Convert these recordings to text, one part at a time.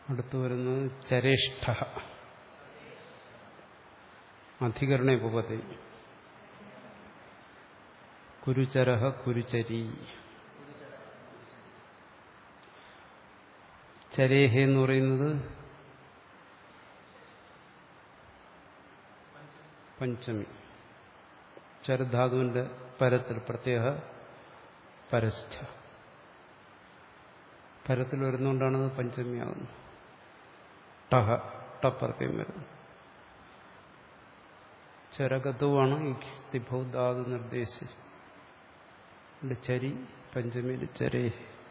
അടുത്തു വരുന്നത് ചരേഷ്ഠ അധികരണ ഉപപതി കുരുചരഹ കുരുചരി ചരേഹ എന്ന് പറയുന്നത് പഞ്ചമി ചരധാതുവിന്റെ പരത്തിൽ പ്രത്യേക പരസ്ഥ പരത്തിൽ വരുന്നതുകൊണ്ടാണത് പഞ്ചമിയാകുന്നത് ടഹ ടപ്രത്യം വരുന്നു ചരകത്വമാണ് ഇക്തിഭൗധാതു നിർദ്ദേശിച്ചത് ചരി പഞ്ചമിയിൽ ചരേ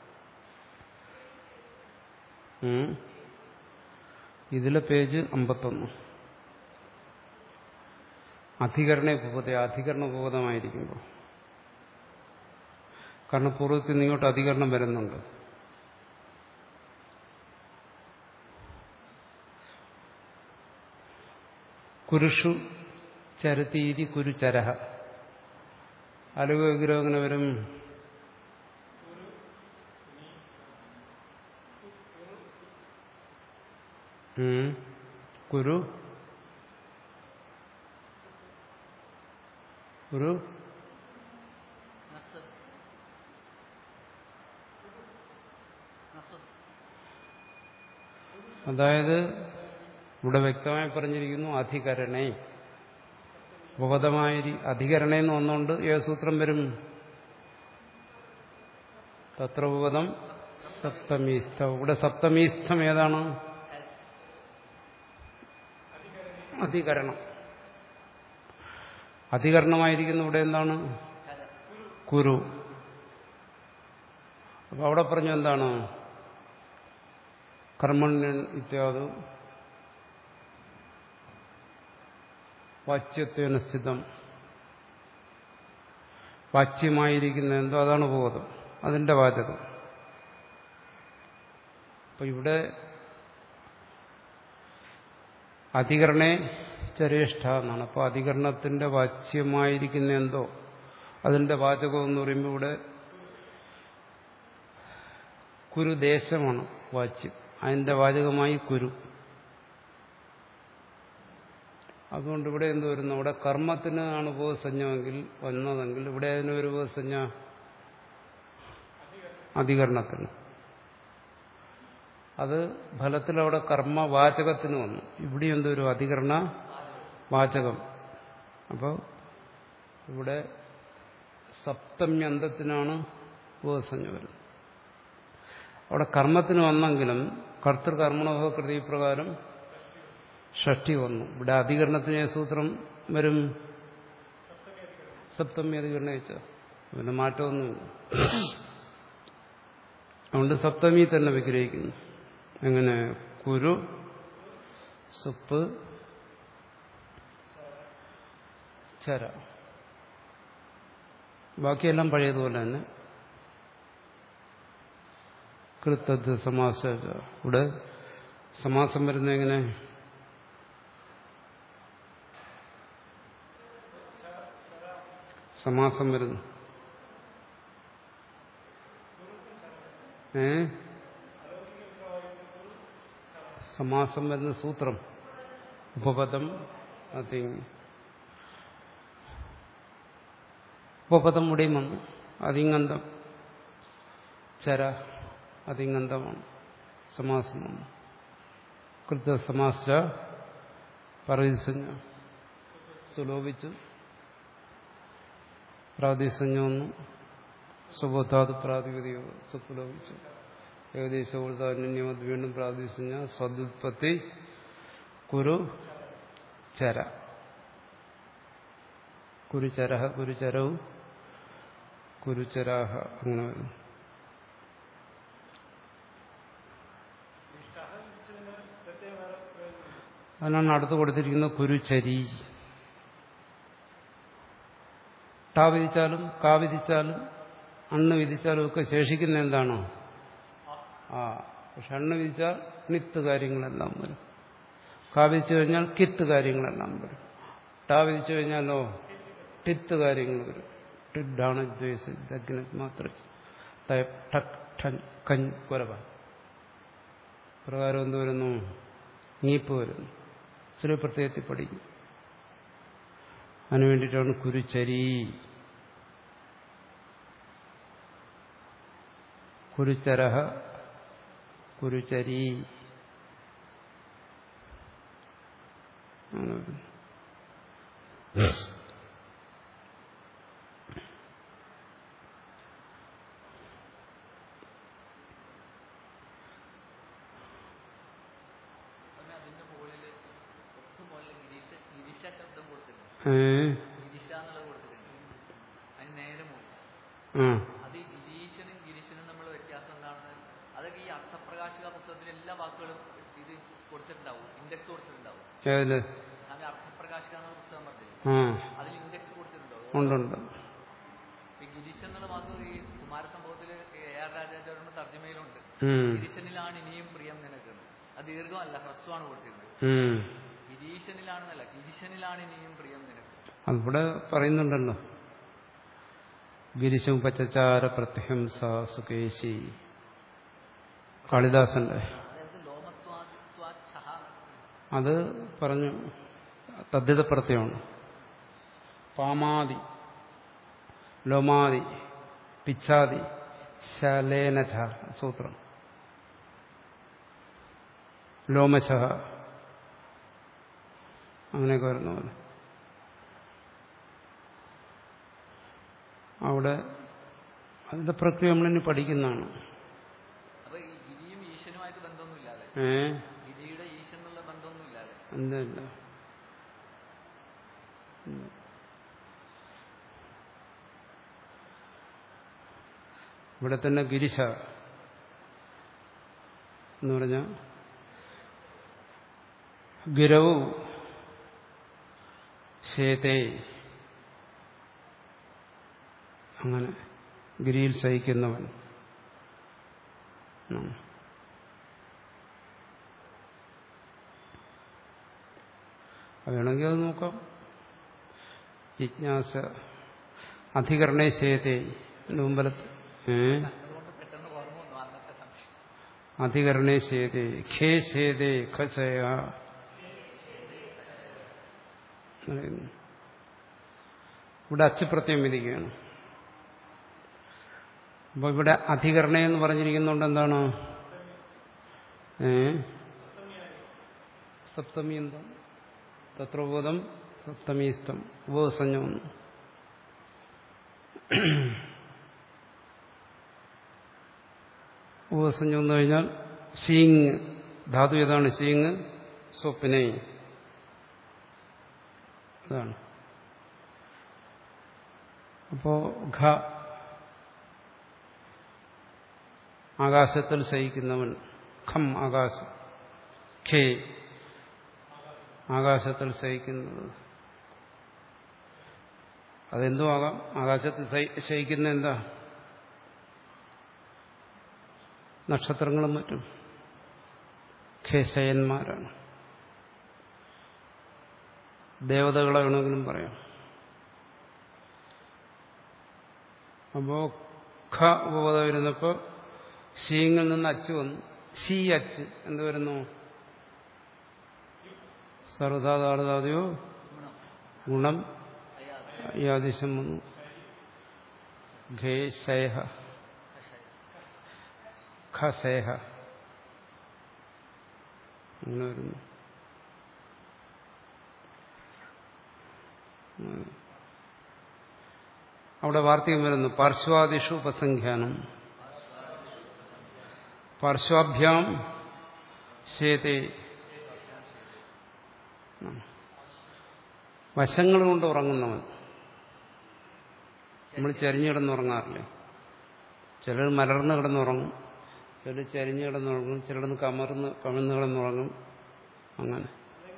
ഇതിലെ പേജ് അമ്പത്തൊന്ന് അധികരണ ഉപപത അധികരണ ഉപപദമായിരിക്കുമ്പോൾ കാരണം പൂർവ്വത്തിൽ നിന്ന് ഇങ്ങോട്ട് അധികരണം വരുന്നുണ്ട് കുരുഷു ചരതീതി കുരുചരഹ അലുവ വിഗ്രഹം എങ്ങനെ വരും കുരു കുരു അതായത് ഇവിടെ വ്യക്തമായി പറഞ്ഞിരിക്കുന്നു അധികരണേ ഉപഗതമായ അധികരണേന്ന് വന്നുകൊണ്ട് ഏത് സൂത്രം വരും തത്ര ഉപഗതം സപ്തമീസ്ഥ ഇവിടെ സപ്തമീസ്ഥം ഏതാണ് അധികരണം അധികരണമായിരിക്കുന്ന ഇവിടെ എന്താണ് കുരു അപ്പൊ അവിടെ പറഞ്ഞു എന്താണ് കർമ്മണ്യൻ ഇത്യാദി വാച്യത്വേന സ്ഥിതം വാച്യമായിരിക്കുന്ന എന്തോ അതാണ് ബോധം അതിന്റെ വാചകം അപ്പൊ ഇവിടെ അധികരണേ ചരേഷ്ഠ എന്നാണ് അപ്പോൾ അധികരണത്തിന്റെ വാച്യമായിരിക്കുന്ന എന്തോ അതിന്റെ വാചകം എന്ന് പറയുമ്പോൾ ഇവിടെ കുരുദേശമാണ് വാച്യം അതിന്റെ വാചകമായി കുരു അതുകൊണ്ട് ഇവിടെ എന്ത് വരുന്നു അവിടെ കർമ്മത്തിന് ആണ് ഉപസഞ്ജമെങ്കിൽ വന്നതെങ്കിൽ ഇവിടെ അതിന് ഒരു ഉപസഞ്ജ അധികരണത്തിന് അത് ഫലത്തിൽ അവിടെ കർമ്മവാചകത്തിന് വന്നു ഇവിടെ എന്തൊരു അധികരണ വാചകം അപ്പോൾ ഇവിടെ സപ്തമ്യന്തത്തിനാണ് ഉപസഞ്ജ വരുന്നത് അവിടെ കർമ്മത്തിന് വന്നെങ്കിലും കർത്തൃകർമ്മണോഹ കൃതി പ്രകാരം ഷഷ്ടി വന്നു ഇവിടെ അധികരണത്തിന് സൂത്രം വരും സപ്തമി അധികരണ വെച്ച പിന്നെ മാറ്റമൊന്നുമില്ല അതുകൊണ്ട് സപ്തമി തന്നെ വിഗ്രഹിക്കുന്നു എങ്ങനെ കുരു സുപ്പ് ചര ബാക്കിയെല്ലാം പഴയതുപോലെ തന്നെ കൃത്തത് സമാസ ഇവിടെ സമാസം വരുന്ന എങ്ങനെ സമാസം വരുന്നു ഏ സമാസം വരുന്ന സൂത്രം ഉപപദം അതി ഉപപദം ഇവിടെയും വന്നു അതിങ്ങന്തം ചര അതിങ്ങന്തമാണ് സമാസം വന്നു കൃത സമാസ പറയിസഞ്ജ സുലോഭിച്ചു പ്രാതിസഞ്ജ വന്നു സുബോധാത് പ്രാതിപതിയോ സുപ്പുലോഭിച്ചു ഏകദേശം ഉൾതാന്യമത് വീണ്ടും പ്രാതിസഞ്ജ സ്വദുത്പത്തി കുരു ചര കുരുചരഹ കുരുചരവും കുരുചരാഹ അങ്ങനെ വരുന്നു അതിനാണ് അടുത്ത് കൊടുത്തിരിക്കുന്നത് കുരുചരി ടാ വിധിച്ചാലും കാ വിധിച്ചാലും അണ്ണ് വിധിച്ചാലും ഒക്കെ ശേഷിക്കുന്ന എന്താണോ ആ പക്ഷെ അണ്ണ് വിധിച്ചാൽ നിത്ത് കാര്യങ്ങളെല്ലാം വരും കാ വിധിച്ചു കഴിഞ്ഞാൽ കിത്ത് കാര്യങ്ങളെല്ലാം വരും ടാ വിധിച്ചു കഴിഞ്ഞാലോ ടിത്ത് കാര്യങ്ങൾ വരും ടിഡാണ് ദഗ്ന മാത്രം ടക് ടൻ കൻ കുരവ പ്രകാരം എന്ത് വരുന്നു നീപ്പ് വരുന്നു സ്ത്രീ പ്രത്യയത്തിൽ പഠിക്കും അതിനു വേണ്ടിയിട്ടാണ് കുരുച്ചരി കുരുച്ചരഹ കുരുച്ചരി അങ്ങനെ വരുന്നു. പിന്നെ അതിന്റെ മുകളില് തൊട്ട് മുകളിൽ ഗിരീശ ഗിരീശ ശബ്ദം കൊടുത്തിട്ടുണ്ട് ഏ ഗിരീശ എന്നുള്ളത് കൊടുത്തിട്ടുണ്ട് അതിന് നേരെ മുകളിൽ ആ അത് ഈ ഗിരീശനും ഗിരീശനും തമ്മിലുള്ള വ്യത്യാസം എന്താണെന്ന് അതൊക്കെ ഈ അർത്ഥപ്രകാശിക പുസ്തകത്തിലെ എല്ലാ വാക്കുകളും ഇത് കൊടുത്തിട്ടുണ്ടാവും ഇൻഡെക്സ് കൊടുത്തിട്ടുണ്ടാവും ഏതില് ഞാൻ അർത്ഥപ്രകാശിക എന്നുള്ള പുസ്തകം പറഞ്ഞില്ലേ ആ അതിൽ ഇൻഡെക്സ് കൊടുത്തിട്ടുണ്ടോ ഉണ്ടുണ്ട് ഈ ഗിരീശൻ എന്നുള്ള വാക്ക് ഈ കുമാരസംഭവത്തിൽ എ ആർ രാജാചാര്യന്റെ തർജ്ജമയിലുണ്ട് ഉം. ഗിരീശനിലാണ് ഇനിയും പ്രിയം നിനക്ക് അത് ദീർഘമല്ല ഹ്രസ്വമാണ് കൊടുത്തിരുന്നത് ഉം. ഗിരീശനിലാണെന്നല്ല ഗിരീശനിലാണ് ഇനിയും പ്രിയം നിനക്ക് അതിവിടെ പറയുന്നുണ്ടല്ലോ ഗിരിശം പച്ചച്ചാര പ്രത്യഹംസ സുകേശി കാളിദാസന്റെ അതായത് ലോമത്വാദിത്വാച്ഛഹ അത് പറഞ്ഞു തദ്ധിത പ്രത്യയമാണ് പാമാതി ലോമാതി പിച്ചാതി ശലേനഥ സൂത്രം ലോമശ അങ്ങനെയൊക്കെ വരുന്ന പോലെ അവിടെ അതിന്റെ പ്രക്രിയ നമ്മളിനി പഠിക്കുന്നതാണ് അപ്പൊ ഈ ഗിരിയും ഈശനുമായിട്ട് ബന്ധമൊന്നുമില്ല അല്ലേ ഏ ഗിരിയുടെ ഈശനുള്ള ബന്ധമൊന്നുമില്ല അല്ലേ എന്തല്ല ഇവിടെ തന്നെ ഗിരിശ എന്ന് പറഞ്ഞ ഗിരവു ശേതേ അങ്ങനെ ഗിരിയിൽ സഹിക്കുന്നവൻ ഉം. അത് വേണമെങ്കിൽ അത് നോക്കാം ജിജ്ഞാസ അധികരണേ ശേതേ മുമ്പലത്ത് ഏ അതുകൊണ്ട് പെട്ടെന്ന് ഓർമ്മ വന്നു അന്നത്തെ സംശയം അധികരണേ ശേതേ ഖേ ശേതേ ഖസയ പറയുന്നു. ഇവിടെ അച്ചുപ്രത്യം വിധിക്കുകയാണ് അപ്പൊ ഇവിടെ അധികരണ എന്ന് പറഞ്ഞിരിക്കുന്നുണ്ട് എന്താണ് ഏ സപ്തമി എന്താ തത്രോബോധം സപ്തമീസ്തം ഉപസഞ്ജം വന്നു ഉപസഞ്ജം വന്നു കഴിഞ്ഞാൽ ഷീങ് ധാതു ഏതാണ് ഷീങ് സ്വപ്നെ അതാണ് അപ്പോ ഘ ആകാശത്തിൽ ശയിക്കുന്നവൻ ഖം ആകാശം ഖേ ആകാശത്തിൽ ശയിക്കുന്നത് അതെന്തോ ആകാം ആകാശത്തിൽ ശയി- ശയിക്കുന്ന എന്താ നക്ഷത്രങ്ങളും മറ്റും ഖേശയന്മാരാണ് ദേവതകളെ വേണമെങ്കിലും പറയാം അപ്പോ ഖ ഉപപദം വരുന്നപ്പോ ഷീങ്ങിൽ നിന്ന് അച്ച് വന്നു ഷീ അച്ച് എന്ത് വരുന്നു സർവധാതാളുതാതെയോ ഗുണം യാദിശം വന്നു ഘേശയ ഖസേഹ അങ്ങനെ വരുന്നു ഉം. അവിടെ വാർത്തകം വരുന്നു പാർശ്വാദിഷു ഉപസംഖ്യാനം പാർശ്വാഭ്യാം ശേതേ വശങ്ങൾ കൊണ്ട് ഉറങ്ങുന്നവൻ നമ്മൾ ചരിഞ്ഞു കിടന്നുറങ്ങാറില്ലേ ചിലർ മലർന്ന് കിടന്നുറങ്ങും ചിലർ ചരിഞ്ഞു കിടന്നുറങ്ങും ചിലർ കമർന്ന് കമിഴ്ന്ന് കിടന്നുറങ്ങും അങ്ങനെ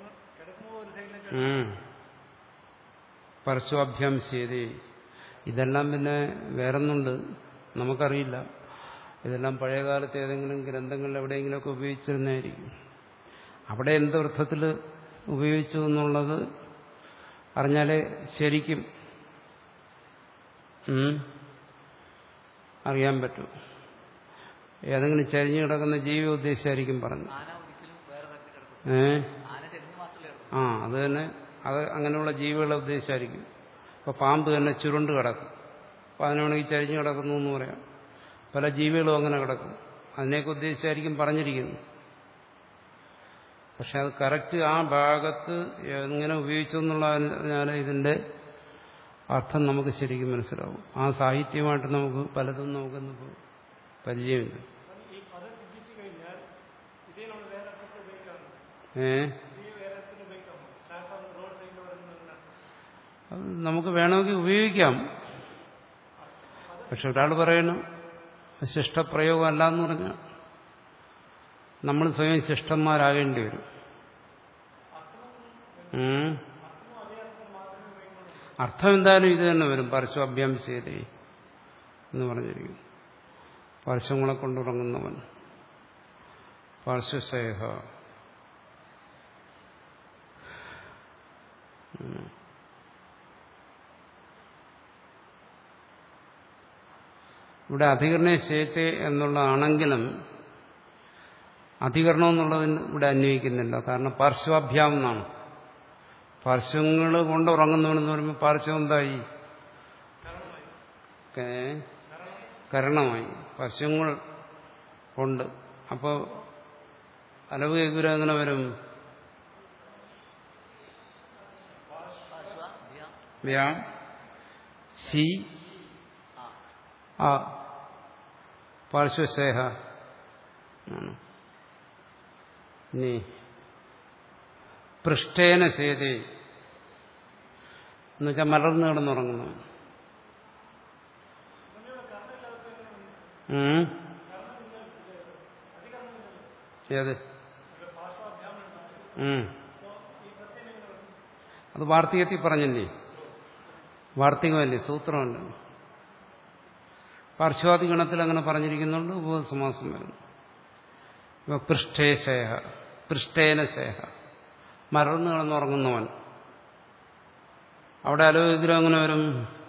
ഉം. പരസ്വാഭ്യാം ശരി ഇതെല്ലാം പിന്നെ വേറൊന്നുണ്ട് നമുക്കറിയില്ല ഇതെല്ലാം പഴയകാലത്ത് ഏതെങ്കിലും ഗ്രന്ഥങ്ങളിൽ എവിടെയെങ്കിലുമൊക്കെ ഉപയോഗിച്ചിരുന്നതായിരിക്കും അവിടെ എന്തർത്ഥത്തിൽ ഉപയോഗിച്ചു എന്നുള്ളത് അറിഞ്ഞാലേ ശരിക്കും ഉം, അറിയാൻ പറ്റും ഏതെങ്കിലും ചരിഞ്ഞു കിടക്കുന്ന ജീവി ഉദ്ദേശിച്ചായിരിക്കും പറഞ്ഞത് ആന ഒരിക്കലും വേറെ തരത്തിൽ കിടക്കും ഏ ആന ചെരിഞ്ഞ് മാത്രമല്ലേ കിടക്കും ആ അത് തന്നെ അത് അങ്ങനെയുള്ള ജീവികളെ ഉദ്ദേശിച്ചായിരിക്കും അപ്പോൾ പാമ്പ് തന്നെ ചുരുണ്ട് കിടക്കും അപ്പോൾ അതിനാണെങ്കിൽ ചരിഞ്ഞു കിടക്കുന്നു എന്ന് പറയാം പല ജീവികളും അങ്ങനെ കിടക്കും അതിനെയൊക്കെ ഉദ്ദേശിച്ചായിരിക്കും പറഞ്ഞിരിക്കുന്നത് പക്ഷെ അത് കറക്റ്റ് ആ ഭാഗത്ത് എങ്ങനെ ഉപയോഗിച്ചു എന്നുള്ളതിനാൽ ഇതിന്റെ അർത്ഥം നമുക്ക് ശരിക്കും മനസ്സിലാവും ആ സാഹിത്യമായിട്ട് നമുക്ക് പലതും നമുക്കൊന്നും ഇപ്പോൾ പരിചയമില്ല ഈ പദം സിദ്ധിച്ചു കഴിഞ്ഞാൽ ഇതേ നമ്മൾ വേറെ അർത്ഥത്തിൽ ഉപയോഗിക്കാറുണ്ട് ഏ ഇതേ വേറെ അർത്ഥത്തിൽ ഉപയോഗിക്കാമോ സാധാരണ റോഡ് സൈഡിൽ പറയുന്നതല്ല അത് നമുക്ക് വേണമെങ്കിൽ ഉപയോഗിക്കാം പക്ഷെ ഒരാൾ പറയണം ശിഷ്ടപ്രയോഗമല്ല എന്ന് പറഞ്ഞാൽ നമ്മൾ സ്വയം ശിഷ്ടന്മാരാകേണ്ടി വരും ഉം. അർത്ഥം എന്തായാലും ഇത് തന്നെ വരും പരസ്വാഭ്യാംസേതേ എന്ന് പറഞ്ഞിരിക്കും പരസ്യങ്ങളെ കൊണ്ടുറങ്ങുന്നവൻ പാർശ്വസേഹ ഉം. ഇവിടെ അധികരണ ശേത്തെ എന്നുള്ളതാണെങ്കിലും അധികരണം എന്നുള്ളതിന് ഇവിടെ അന്വയിക്കുന്നില്ല കാരണം പാർശ്വാഭ്യാം എന്നാണ് പാർശ്വങ്ങൾ കൊണ്ട് ഉറങ്ങുന്നവനെന്ന് പറയുമ്പോൾ പാർശ്വം എന്തായി ഏ? കരണമായി പാർശ്വങ്ങൾ കൊണ്ട് അപ്പോൾ അലവ് കേൾക്കുര എങ്ങനെ വരും പാർശ്വ ഭ്യാം വ്യാം സി ആ ആ പാർശ്വസേഹ ആണ് ഇനി പൃഷ്ഠേന സേതേ എന്നുവെച്ചാൽ മലർന്നു കിടന്നുറങ്ങുന്നു ഉം. ഏത് ഉം. അത് വാർത്തികത്തിൽ പറഞ്ഞില്ലേ വാർത്തികമല്ലേ സൂത്രമല്ലേ പാർശ്വാദി ഗണത്തിൽ അങ്ങനെ പറഞ്ഞിരിക്കുന്നുണ്ട് ഉപസമാസം വരുന്നു ഇവ പൃഷ്ഠേശേഹ പൃഷ്ഠേന ശേഹ മറന്നു കിടന്നുറങ്ങുന്നവൻ അവിടെ അലോചിതരം അങ്ങനെ വരും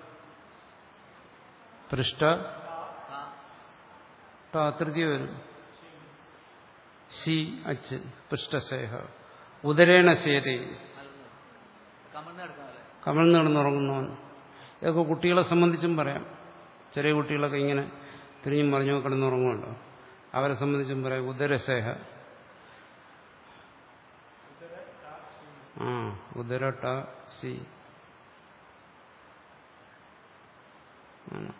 പൃഷ്ഠ ആ ടാ, തൃതീയ വരും ശി അച്ച് പൃഷ്ഠശേഹ ഉദരേണ ശേതേ മലർന്ന് കമഴ്ന്ന് കിടക്കാനല്ലേ കമഴ്ന്നു കിടന്നുറങ്ങുന്നവൻ ഇതൊക്കെ കുട്ടികളെ സംബന്ധിച്ചും പറയാം ചെറിയ കുട്ടികളൊക്കെ ഇങ്ങനെ തിരിഞ്ഞും മറിഞ്ഞോ കിടന്നുറങ്ങുമല്ലോ അവരെ സംബന്ധിച്ചും പറയാം ഉദരസേഹ ആ ഉദര ട സി ആണ്.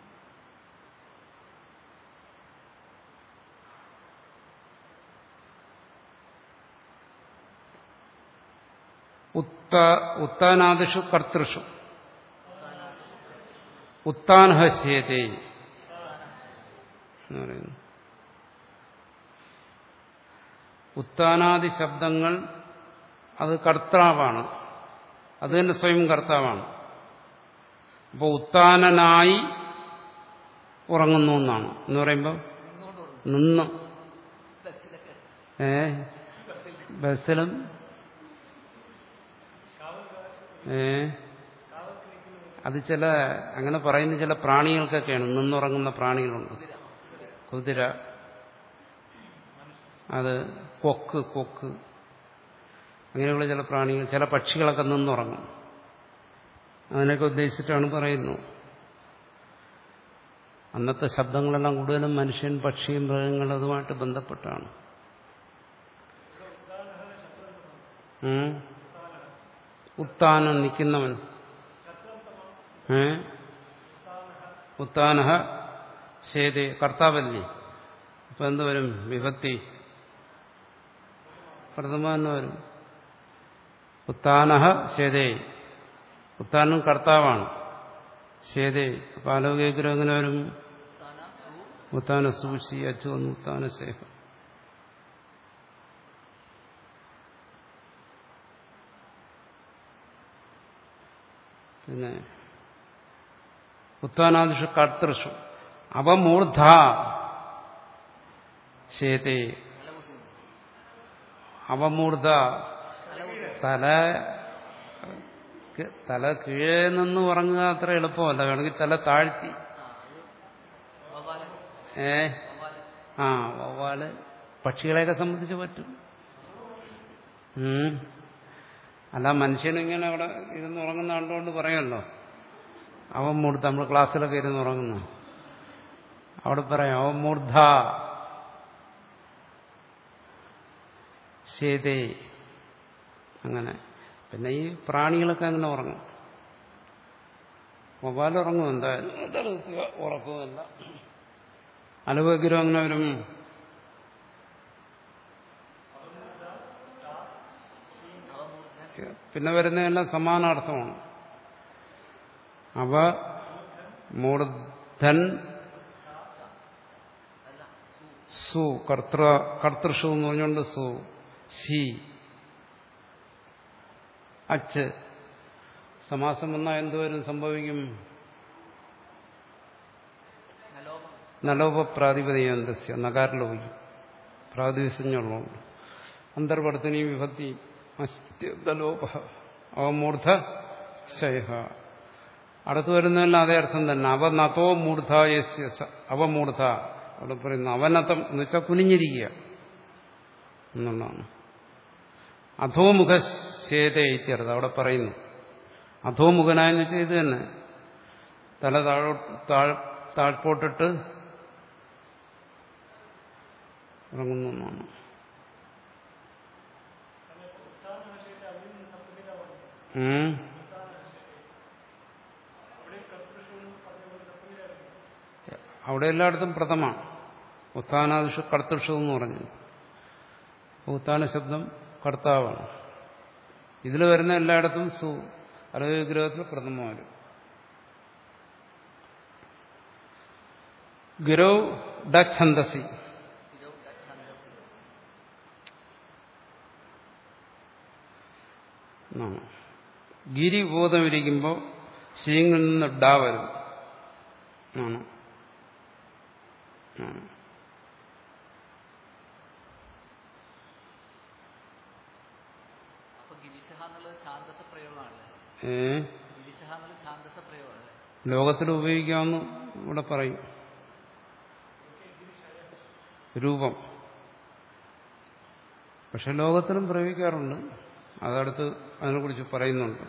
ഉത്ത ഉത്താനാദിഷു കർത്തൃഷു ഉത്താൻഹസ്യത്തെ എന്ന് പറയുന്നു ഉത്താനാദി ശബ്ദങ്ങൾ അത് കർത്താവാണ് അത് തന്നെ സ്വയം കർത്താവാണ് അപ്പോൾ ഉത്താനനായി ഉറങ്ങുന്നു എന്നാണ് എന്ന് പറയുമ്പോൾ നിന്നുകൊണ്ട് ഉറങ്ങും നിന്ന് ബസ്സിലൊക്കെ ഏ ബസ്സിലും ഏ അത് ചില അങ്ങനെ പറയുന്ന ചില പ്രാണികൾക്കൊക്കെയാണ് നിന്നുറങ്ങുന്ന പ്രാണികളുണ്ട് കുതിര അത് കൊക്ക് കൊക്ക് അങ്ങനെയുള്ള ചില പ്രാണികൾ ചില പക്ഷികളൊക്കെ നിന്നുറങ്ങും അതിനൊക്കെ ഉദ്ദേശിച്ചിട്ടാണ് പറയുന്നു അന്നത്തെ ശബ്ദങ്ങളെല്ലാം കൂടുതലും മനുഷ്യൻ പക്ഷിയും മൃഗങ്ങളും അതുമായിട്ട് ബന്ധപ്പെട്ടാണ് ഉം. ഉത്താനം നിൽക്കുന്നവൻ ഏ ഉത്താനഹ ശേതേ കർത്താവല്ലേ അപ്പൊ എന്ത് വരും വിഭക്തി പ്രഥമ എന്ന് വരും ഉത്താനഹ ശേതേ ഉത്താനം കർത്താവാണ് ശേതേ അപ്പൊ ആലോകിഗ്രഹം എങ്ങനെ വരും താന സു ഉത്താന സൂക്ഷി അച്ചു വന്നു ഉത്താന ശേഖ പിന്നെ ഉത്താനാദിഷു കർത്തൃഷു അവമൂർധ ശേതേ തല കുത്തുന്നു അവമൂർധ തല തല കീഴേ നിന്ന് ഉറങ്ങുക അത്ര എളുപ്പമല്ല വേണമെങ്കിൽ തല താഴ്ത്തി ആ അത് വവ്വാല് ഏ വവ്വാല് ആ വവ്വാല് പക്ഷികളെയൊക്കെ സംബന്ധിച്ച് പറ്റും ഉം. അല്ല മനുഷ്യനിങ്ങനെ അവിടെ ഇരുന്ന് ഉറങ്ങുന്ന കണ്ടുകൊണ്ട് പറയുമല്ലോ അവൻ മൂർത്ത നമ്മൾ ക്ലാസ്സിലൊക്കെ ഇരുന്ന് ഉറങ്ങുന്നു അവിടെ പറയാം അവൻ മൂർധ ശേതേ അങ്ങനെ പിന്നെ ഈ പ്രാണികളൊക്കെ അങ്ങനെ ഉറങ്ങും മൊബൈൽ ഉറങ്ങും എന്തായാലും അതടുത്ത് ഉറക്കുമല്ല അനുഭവഗ്രഹം അങ്ങനെ വരും പിന്നെ വരുന്നതെല്ലാം സമാനാർത്ഥമാണ് അവ മൂർധൻ സു കർത്തൃ കർത്തൃഷു എന്ന് പറഞ്ഞുകൊണ്ട് സു സി അച്ച് സമാസം വന്നാൽ എന്തുവരും സംഭവിക്കും നലോപം നലോപപ്രാതിപതിയന്തസ്യ നകാരലോപിക്കും പ്രാതിപസ്യങ്ങളുണ്ട് അന്തർവർത്തനി വിഭക്തി അസ്ത്യലോപ അവമൂർധ ശൈഹ അടുത്തു വരുന്നതെല്ലാം അതേ അർത്ഥം തന്നെ അവനതോ മൂർധായസ്യ സ- അവമൂർധ അവിടെ പറയുന്നു അവനതം എന്ന് വെച്ചാൽ കുനിഞ്ഞിരിക്കുക എന്നുള്ളതാണ് അധോമുഖശേത ഇത്യർത്ഥം അവിടെ പറയുന്നു അധോമുഖനായെന്ന് വെച്ചാൽ ഇത് തന്നെ തല താഴോട്ട് താഴ് താഴ്പോട്ടിട്ട് ഇറങ്ങുന്നു എന്നാണ് ഉം. അവിടെ എല്ലായിടത്തും പ്രഥമ ഉത്ഥാനാദിഷു കർത്തൃഷു എന്ന് പറഞ്ഞു ഉത്ഥാന ശബ്ദം കർത്താവാണ് ഇതിൽ വരുന്ന എല്ലായിടത്തും സു അലവിഗ്രഹത്തിൽ പ്രഥമ വരും ഗുരോ ഡച്ഛന്ദസി തിരോ ഛന്ദസ് എന്നാണ് ഗിരിബോധം ഇരിക്കുമ്പോൾ ശീങ്ങിൽ നിന്ന് ഡാ വരും ആണ് ആണ്. അപ്പൊ ഗിരിശഹ എന്നുള്ളത് ഛാന്തസ പ്രയോഗമാണല്ലേ ഏ ഗിരിശഹ എന്നുള്ളത് ഛാന്തസ പ്രയോഗമാണല്ലേ ലോകത്തിൽ ഉപയോഗിക്കാമെന്ന് ഇവിടെ പറയും രൂപം പക്ഷെ ലോകത്തിലും പ്രയോഗിക്കാറുണ്ട് അതടുത്ത് അതിനെക്കുറിച്ച് പറയുന്നുണ്ട്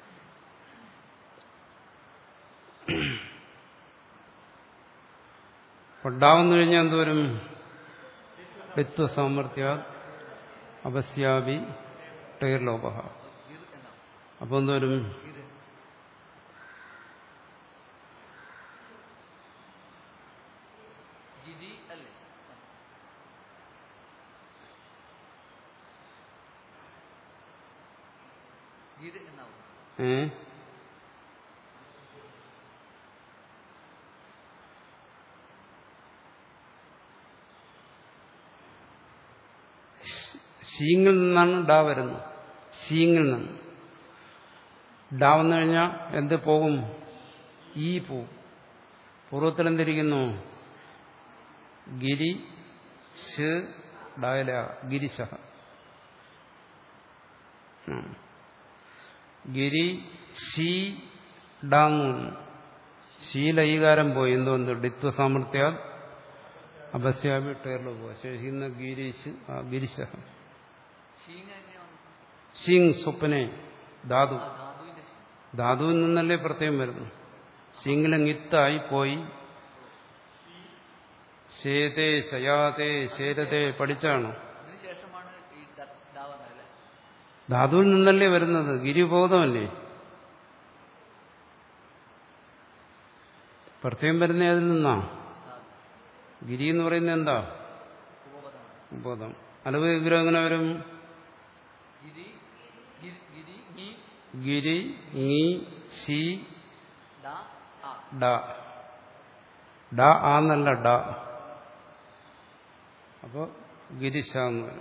ഉണ്ടാവുന്നു കഴിഞ്ഞാൽ എന്തുവരും ഋത്വസാമർഥ്യ അപസ്യാപി ടൈർലോപ ഗിർ എന്നാണ് അപ്പോൾ എന്തുവരും ഗിർ ഗിരി അല്ലേ ഗിർ എന്നാവും ഏ ശീങ്ങിൽ നിന്നാണ് ഡാ വരുന്നത് ശീങ്ങിൽ നിന്ന് ഡാ വന്നു കഴിഞ്ഞാൽ എന്ത് പോകും ഈ പോവും പൂർവ്വത്തിൽ എന്തിരിക്കുന്നു ഗിരി ശ് ഡായല ഗിരിശ ഉം. ഗിരി ശീ ഡാങ്ങു ശീലൈകാരം പോയി എന്തുകൊണ്ട് ഡിത്വ സാമർത്ഥ്യ അപസ്യാപി ടേറിൽ പോയി ശേഷിക്കുന്ന ഗിരീശ് ആ ഗിരിശ ഷീങ് എങ്ങനെ വന്നു ശീങ് സ്വപ്നെ ധാതു ആ ധാതുവിന്റെ ഷീ ധാതുവിൽ നിന്നല്ലേ പ്രത്യേകം വരുന്നു ശീങ്ങിലെ ഗിത്തായി പോയി ശേതേ ശയാതേ ശേരതേ പഠിച്ചാണ് അതിനുശേഷമാണ് ഈ ദ- ദാ വന്നതല്ലേ ധാതുവിൽ നിന്നല്ലേ വരുന്നത് ഗിരിബോധമല്ലേ പ്രത്യേകം വരുന്ന അതിൽ നിന്നാ ധാതു ഗിരി എന്ന് പറയുന്നത് എന്താ ഉപപദമാണ് ബോധം അലവ് വിഗ്രഹം എങ്ങനെ വരും ഗിരി ഗിരി ഗിരി നീ ഗിരി നീ ശി ദാ ആ ഡ ഡ ആന്നല്ല ഡ അപ്പോ ഗിരിശ എന്ന് വരും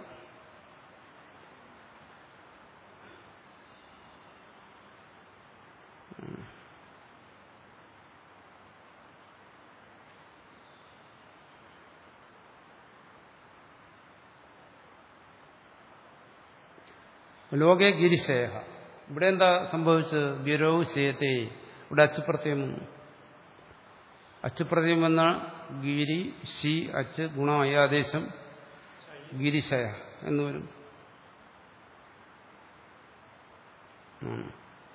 ലോകെ ഗിരിശയ ഇവിടെ എന്താ സംഭവിച്ചത് ഗിരോ ശേതേ ഇവിടെ അച്ചുപ്രത്യം വന്നു അച്ചുപ്രത്യം വന്ന ഗിരി ശി അച്ച് ഗുണ അയാദേശം ഗിരിശയ എന്ന് വരും ഉം.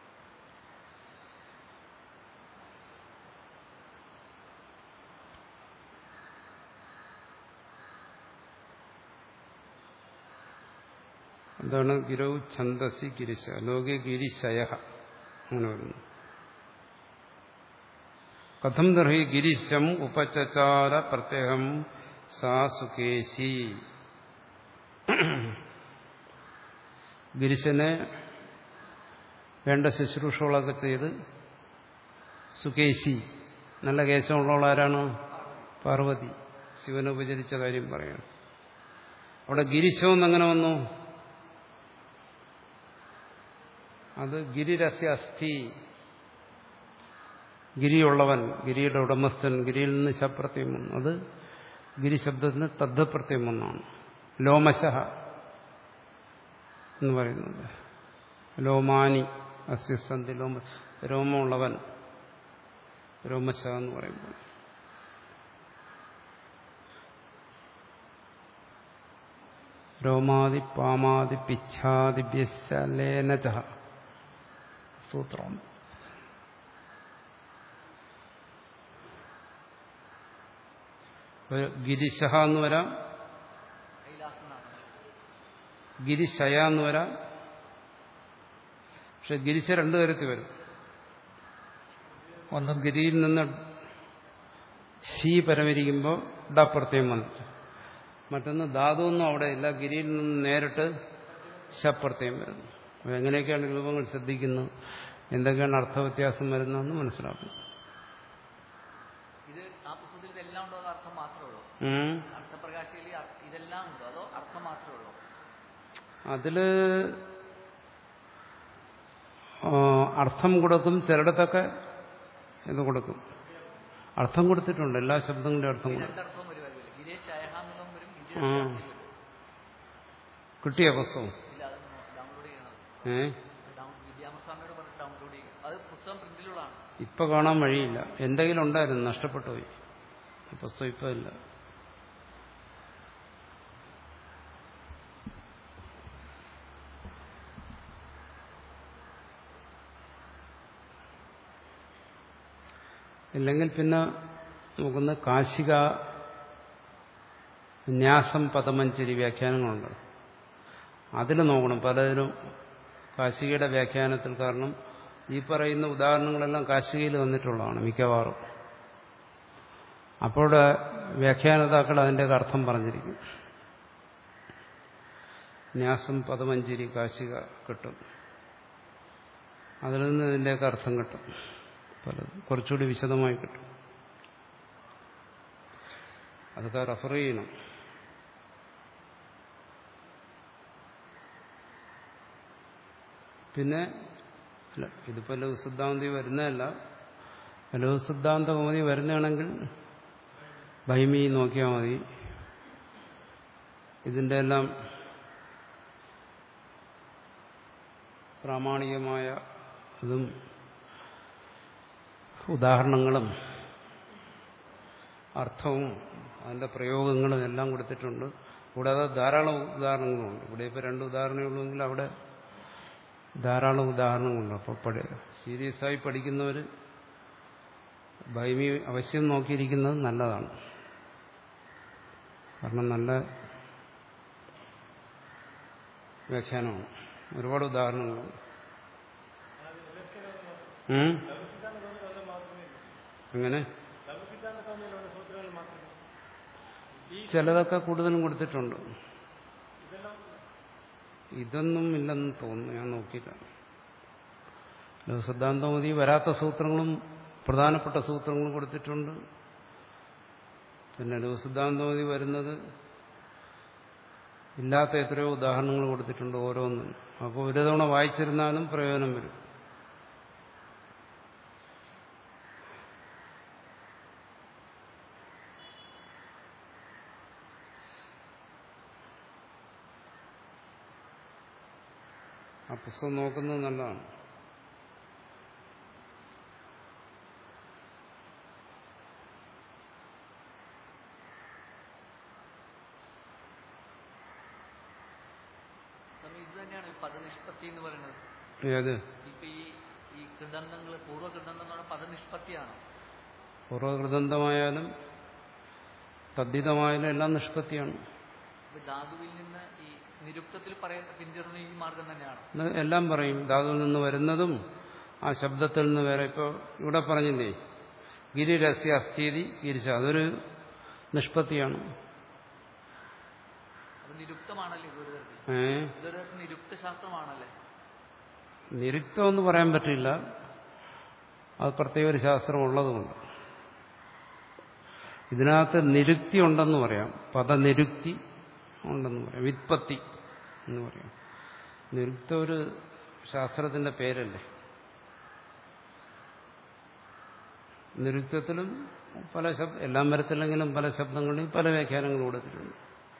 എന്താണ് ഗിരൗ ഛന്ദസി ഗിരിശ ലോകെ ഗിരിശയ അങ്ങനെ വരുന്നു കഥം ദർഹി ഗിരിശം ഉപചചാര പ്രത്യേകം സാ സുകേശി ഗിരിശനെ വേണ്ട ശുശ്രൂഷകളൊക്കെ ചെയ്ത് സുകേശി നല്ല കേശമുള്ളവളാരാണ് പാർവതി ശിവനെ ഉപചരിച്ച കാര്യം പറയണം അവിടെ ഗിരിശം എന്നങ്ങനെ വന്നു അത് ഗിരിരസ്യ അസ്ഥി ഗിരിയുള്ളവൻ ഗിരിയുടെ ഉടമസ്ഥൻ ഗിരിയിൽ നിന്ന് ശപ്രത്യം വന്നു അത് ഗിരിശബ്ദത്തിന് തദ്ധപ്രത്യം വന്നാണ് ലോമശഹ എന്ന് പറയുന്നത് ലോമാനി അസ്യസന്ധി ലോമ രോമമുള്ളവൻ രോമശ എന്ന് പറയുമ്പോൾ രോമാതി പാമാതി പിച്ഛാദിഭ്യലേനച സൂത്രം ഗിരിശഹ എന്ന് വരാം കൈലാസനാഥൻ ഗിരിശയ എന്ന് വരാം പക്ഷെ ഗിരിശ രണ്ടു തരത്തിൽ വരും ഒന്ന് ഗിരിയിൽ നിന്ന് ശീ പരമരിക്കുമ്പോൾ ഡപ്രത്യം വന്നിട്ട് മറ്റൊന്ന് ധാതുവൊന്നും അവിടെ ഇല്ല ഗിരിയിൽ നിന്ന് നേരിട്ട് ശപ്രത്യം വരുന്നു അപ്പോൾ എങ്ങനെയൊക്കെയാണ് രൂപങ്ങൾ ശ്രദ്ധിക്കുന്നത് എന്തൊക്കെയാണ് അർത്ഥവ്യത്യാസം വരുന്നതെന്ന് മനസ്സിലാക്കണം ഇത് ആ പുസ്തകത്തിൽ ഇതെല്ലാം ഉണ്ടോ അതോ അർത്ഥം മാത്രമേ ഉള്ളൂ ഉം. അർത്ഥപ്രകാശയിൽ ഇതെല്ലാം ഉണ്ടോ അതോ അർത്ഥം മാത്രമേ ഉള്ളൂ അതില് ആ, അർത്ഥം കൊടുക്കും ചിലയിടത്തൊക്കെ ഇത് കൊടുക്കും അർത്ഥം കൊടുത്തിട്ടുണ്ട് എല്ലാ ശബ്ദങ്ങളുടെ അർത്ഥം കൊടുക്കും രണ്ടർത്ഥവും വരുമായിരിക്കും ഗിരീഷ് ശയഹ എന്നുള്ളതും വരും ഗിരീഷ് ആ. ശയഹ വരും കിട്ടിയ പുസ്തകം ഇല്ല അത് ഡൗൺലോഡ് ചെയ്യണം ഏ ഡൗൺ വിദ്യാമസ്വാമിയോട് പറഞ്ഞിട്ട് ഡൗൺലോഡ് ചെയ്യുക അത് പുസ്തകം പ്രിന്റിലുള്ളതാണ് ഇപ്പൊ കാണാൻ വഴിയില്ല എന്റെ കയ്യിലുണ്ടായിരുന്നു നഷ്ടപ്പെട്ടു പോയി ഈ പുസ്തകം ഇപ്പൊ ഇല്ല ഇല്ലെങ്കിൽ പിന്നെ നമുക്കൊന്ന് കാശിക ന്യാസം പദമഞ്ചരി വ്യാഖ്യാനങ്ങളുണ്ട് അതിൽ നോക്കണം പലതിനും കാശികയുടെ വ്യാഖ്യാനത്തിൽ കാരണം ഈ പറയുന്ന ഉദാഹരണങ്ങളെല്ലാം കാശികയിൽ വന്നിട്ടുള്ളതാണ് മിക്കവാറും അപ്പോൾ വ്യാഖ്യാനതാക്കൾ അതിൻ്റെ അർത്ഥം പറഞ്ഞിരിക്കും ന്യാസം പദമഞ്ചേരി കാശിക കിട്ടും അതിൽ നിന്ന് ഇതിൻ്റെയൊക്കെ അർത്ഥം കിട്ടും പലതും കുറച്ചുകൂടി വിശദമായി കിട്ടും അതൊക്കെ റെഫർ ചെയ്യണം പിന്നെ അല്ല ഇതിപ്പോൾ ലഘു സിദ്ധാന്തി വരുന്നതല്ല ലഘു സിദ്ധാന്ത കൗമുദി വരുന്നതാണെങ്കിൽ ഭൈമി നോക്കിയാൽ മതി ഇതിൻ്റെ എല്ലാം പ്രാമാണികമായ ഇതും ഉദാഹരണങ്ങളും അർത്ഥവും അതിൻ്റെ പ്രയോഗങ്ങളും എല്ലാം കൊടുത്തിട്ടുണ്ട് കൂടാതെ ധാരാളം ഉദാഹരണങ്ങളുണ്ട് ഇവിടെ ഇപ്പോൾ രണ്ട് ഉദാഹരണമേ ഉള്ളൂവെങ്കിൽ അവിടെ ധാരാളം ഉദാഹരണങ്ങളുണ്ട് അപ്പോൾ പഠി സീരിയസ് ആയി പഠിക്കുന്നവർ ഭൈമി അവശ്യം നോക്കിയിരിക്കുന്നത് നല്ലതാണ് കാരണം നല്ല വ്യാഖ്യാനമാണ് ഒരുപാട് ഉദാഹരണങ്ങളുണ്ട് ഉം? എങ്ങനെ ലഘുസിദ്ധാന്ത സ്വാമിയിലുള്ള സൂത്രങ്ങൾ മാത്രമേ ചിലതൊക്കെ കൂടുതലും കൊടുത്തിട്ടുണ്ട് ഇതെല്ലാം ഇതൊന്നും ഇല്ലെന്ന് തോന്നുന്നു ഞാൻ നോക്കിയില്ല സിദ്ധാന്തമതി വരാത്ത സൂത്രങ്ങളും പ്രധാനപ്പെട്ട സൂത്രങ്ങളും കൊടുത്തിട്ടുണ്ട് പിന്നെ ലഘുസിദ്ധാന്തമതി വരുന്നത് ഇല്ലാത്ത എത്രയോ ഉദാഹരണങ്ങൾ കൊടുത്തിട്ടുണ്ട് ഓരോന്നും അപ്പോൾ ഒരു തവണ വായിച്ചിരുന്നാലും പ്രയോജനം വരും ആ പുസ്തകം നോക്കുന്നത് നല്ലതാണ് തന്നെയാണ് ഈ പദനിഷ്പത്തി എന്ന് പറയുന്നത് ഏത് ഇപ്പൊ ഈ ഈ കൃതന്തങ്ങൾ പൂർവ്വ കൃതന്തം എന്ന് പറഞ്ഞാൽ പദനിഷ്പത്തിയാണ് പൂർവ്വകൃതന്തമായാലും തദ്ധിതമായാലും എല്ലാം നിഷ്പത്തിയാണ് ഇപ്പൊ ധാതുവിൽ നിന്ന് ഈ നിരുക്തത്തിൽ പറയുന്ന പിന്തുടരുന്ന ഈ മാർഗം തന്നെയാണ് ഇത് എല്ലാം പറയും ധാതുവിൽ നിന്ന് വരുന്നതും ആ ശബ്ദത്തിൽ നിന്ന് വേറെ ഇപ്പോൾ ഇവിടെ പറഞ്ഞില്ലേ ഗിരിരസ്യ അസ്ഥീതി ഗിരിശ അതൊരു നിഷ്പത്തിയാണ് അത് നിരുക്തമാണല്ലേ ഇതൊരു തരത്തിൽ ഏ ഇതൊരു തരത്തിൽ നിരുക്ത ശാസ്ത്രമാണല്ലേ നിരുക്തമെന്ന് പറയാൻ പറ്റില്ല അത് പ്രത്യേക ഒരു ശാസ്ത്രം ഉള്ളതുകൊണ്ട് ഇതിനകത്ത് നിരുക്തി ഉണ്ടെന്ന് പറയാം പദനിരുക്തി ഉണ്ടെന്ന് പറയാം വിത്പത്തി എന്ന് പറയാം നിരുക്ത ഒരു ശാസ്ത്രത്തിന്റെ പേരല്ലേ നിരുക്തത്തിലും പല ശബ്ദ എല്ലാം വരത്തില്ലെങ്കിലും പല ശബ്ദങ്ങളിലും പല വ്യാഖ്യാനങ്ങളും കൊടുത്തിട്ടുണ്ട്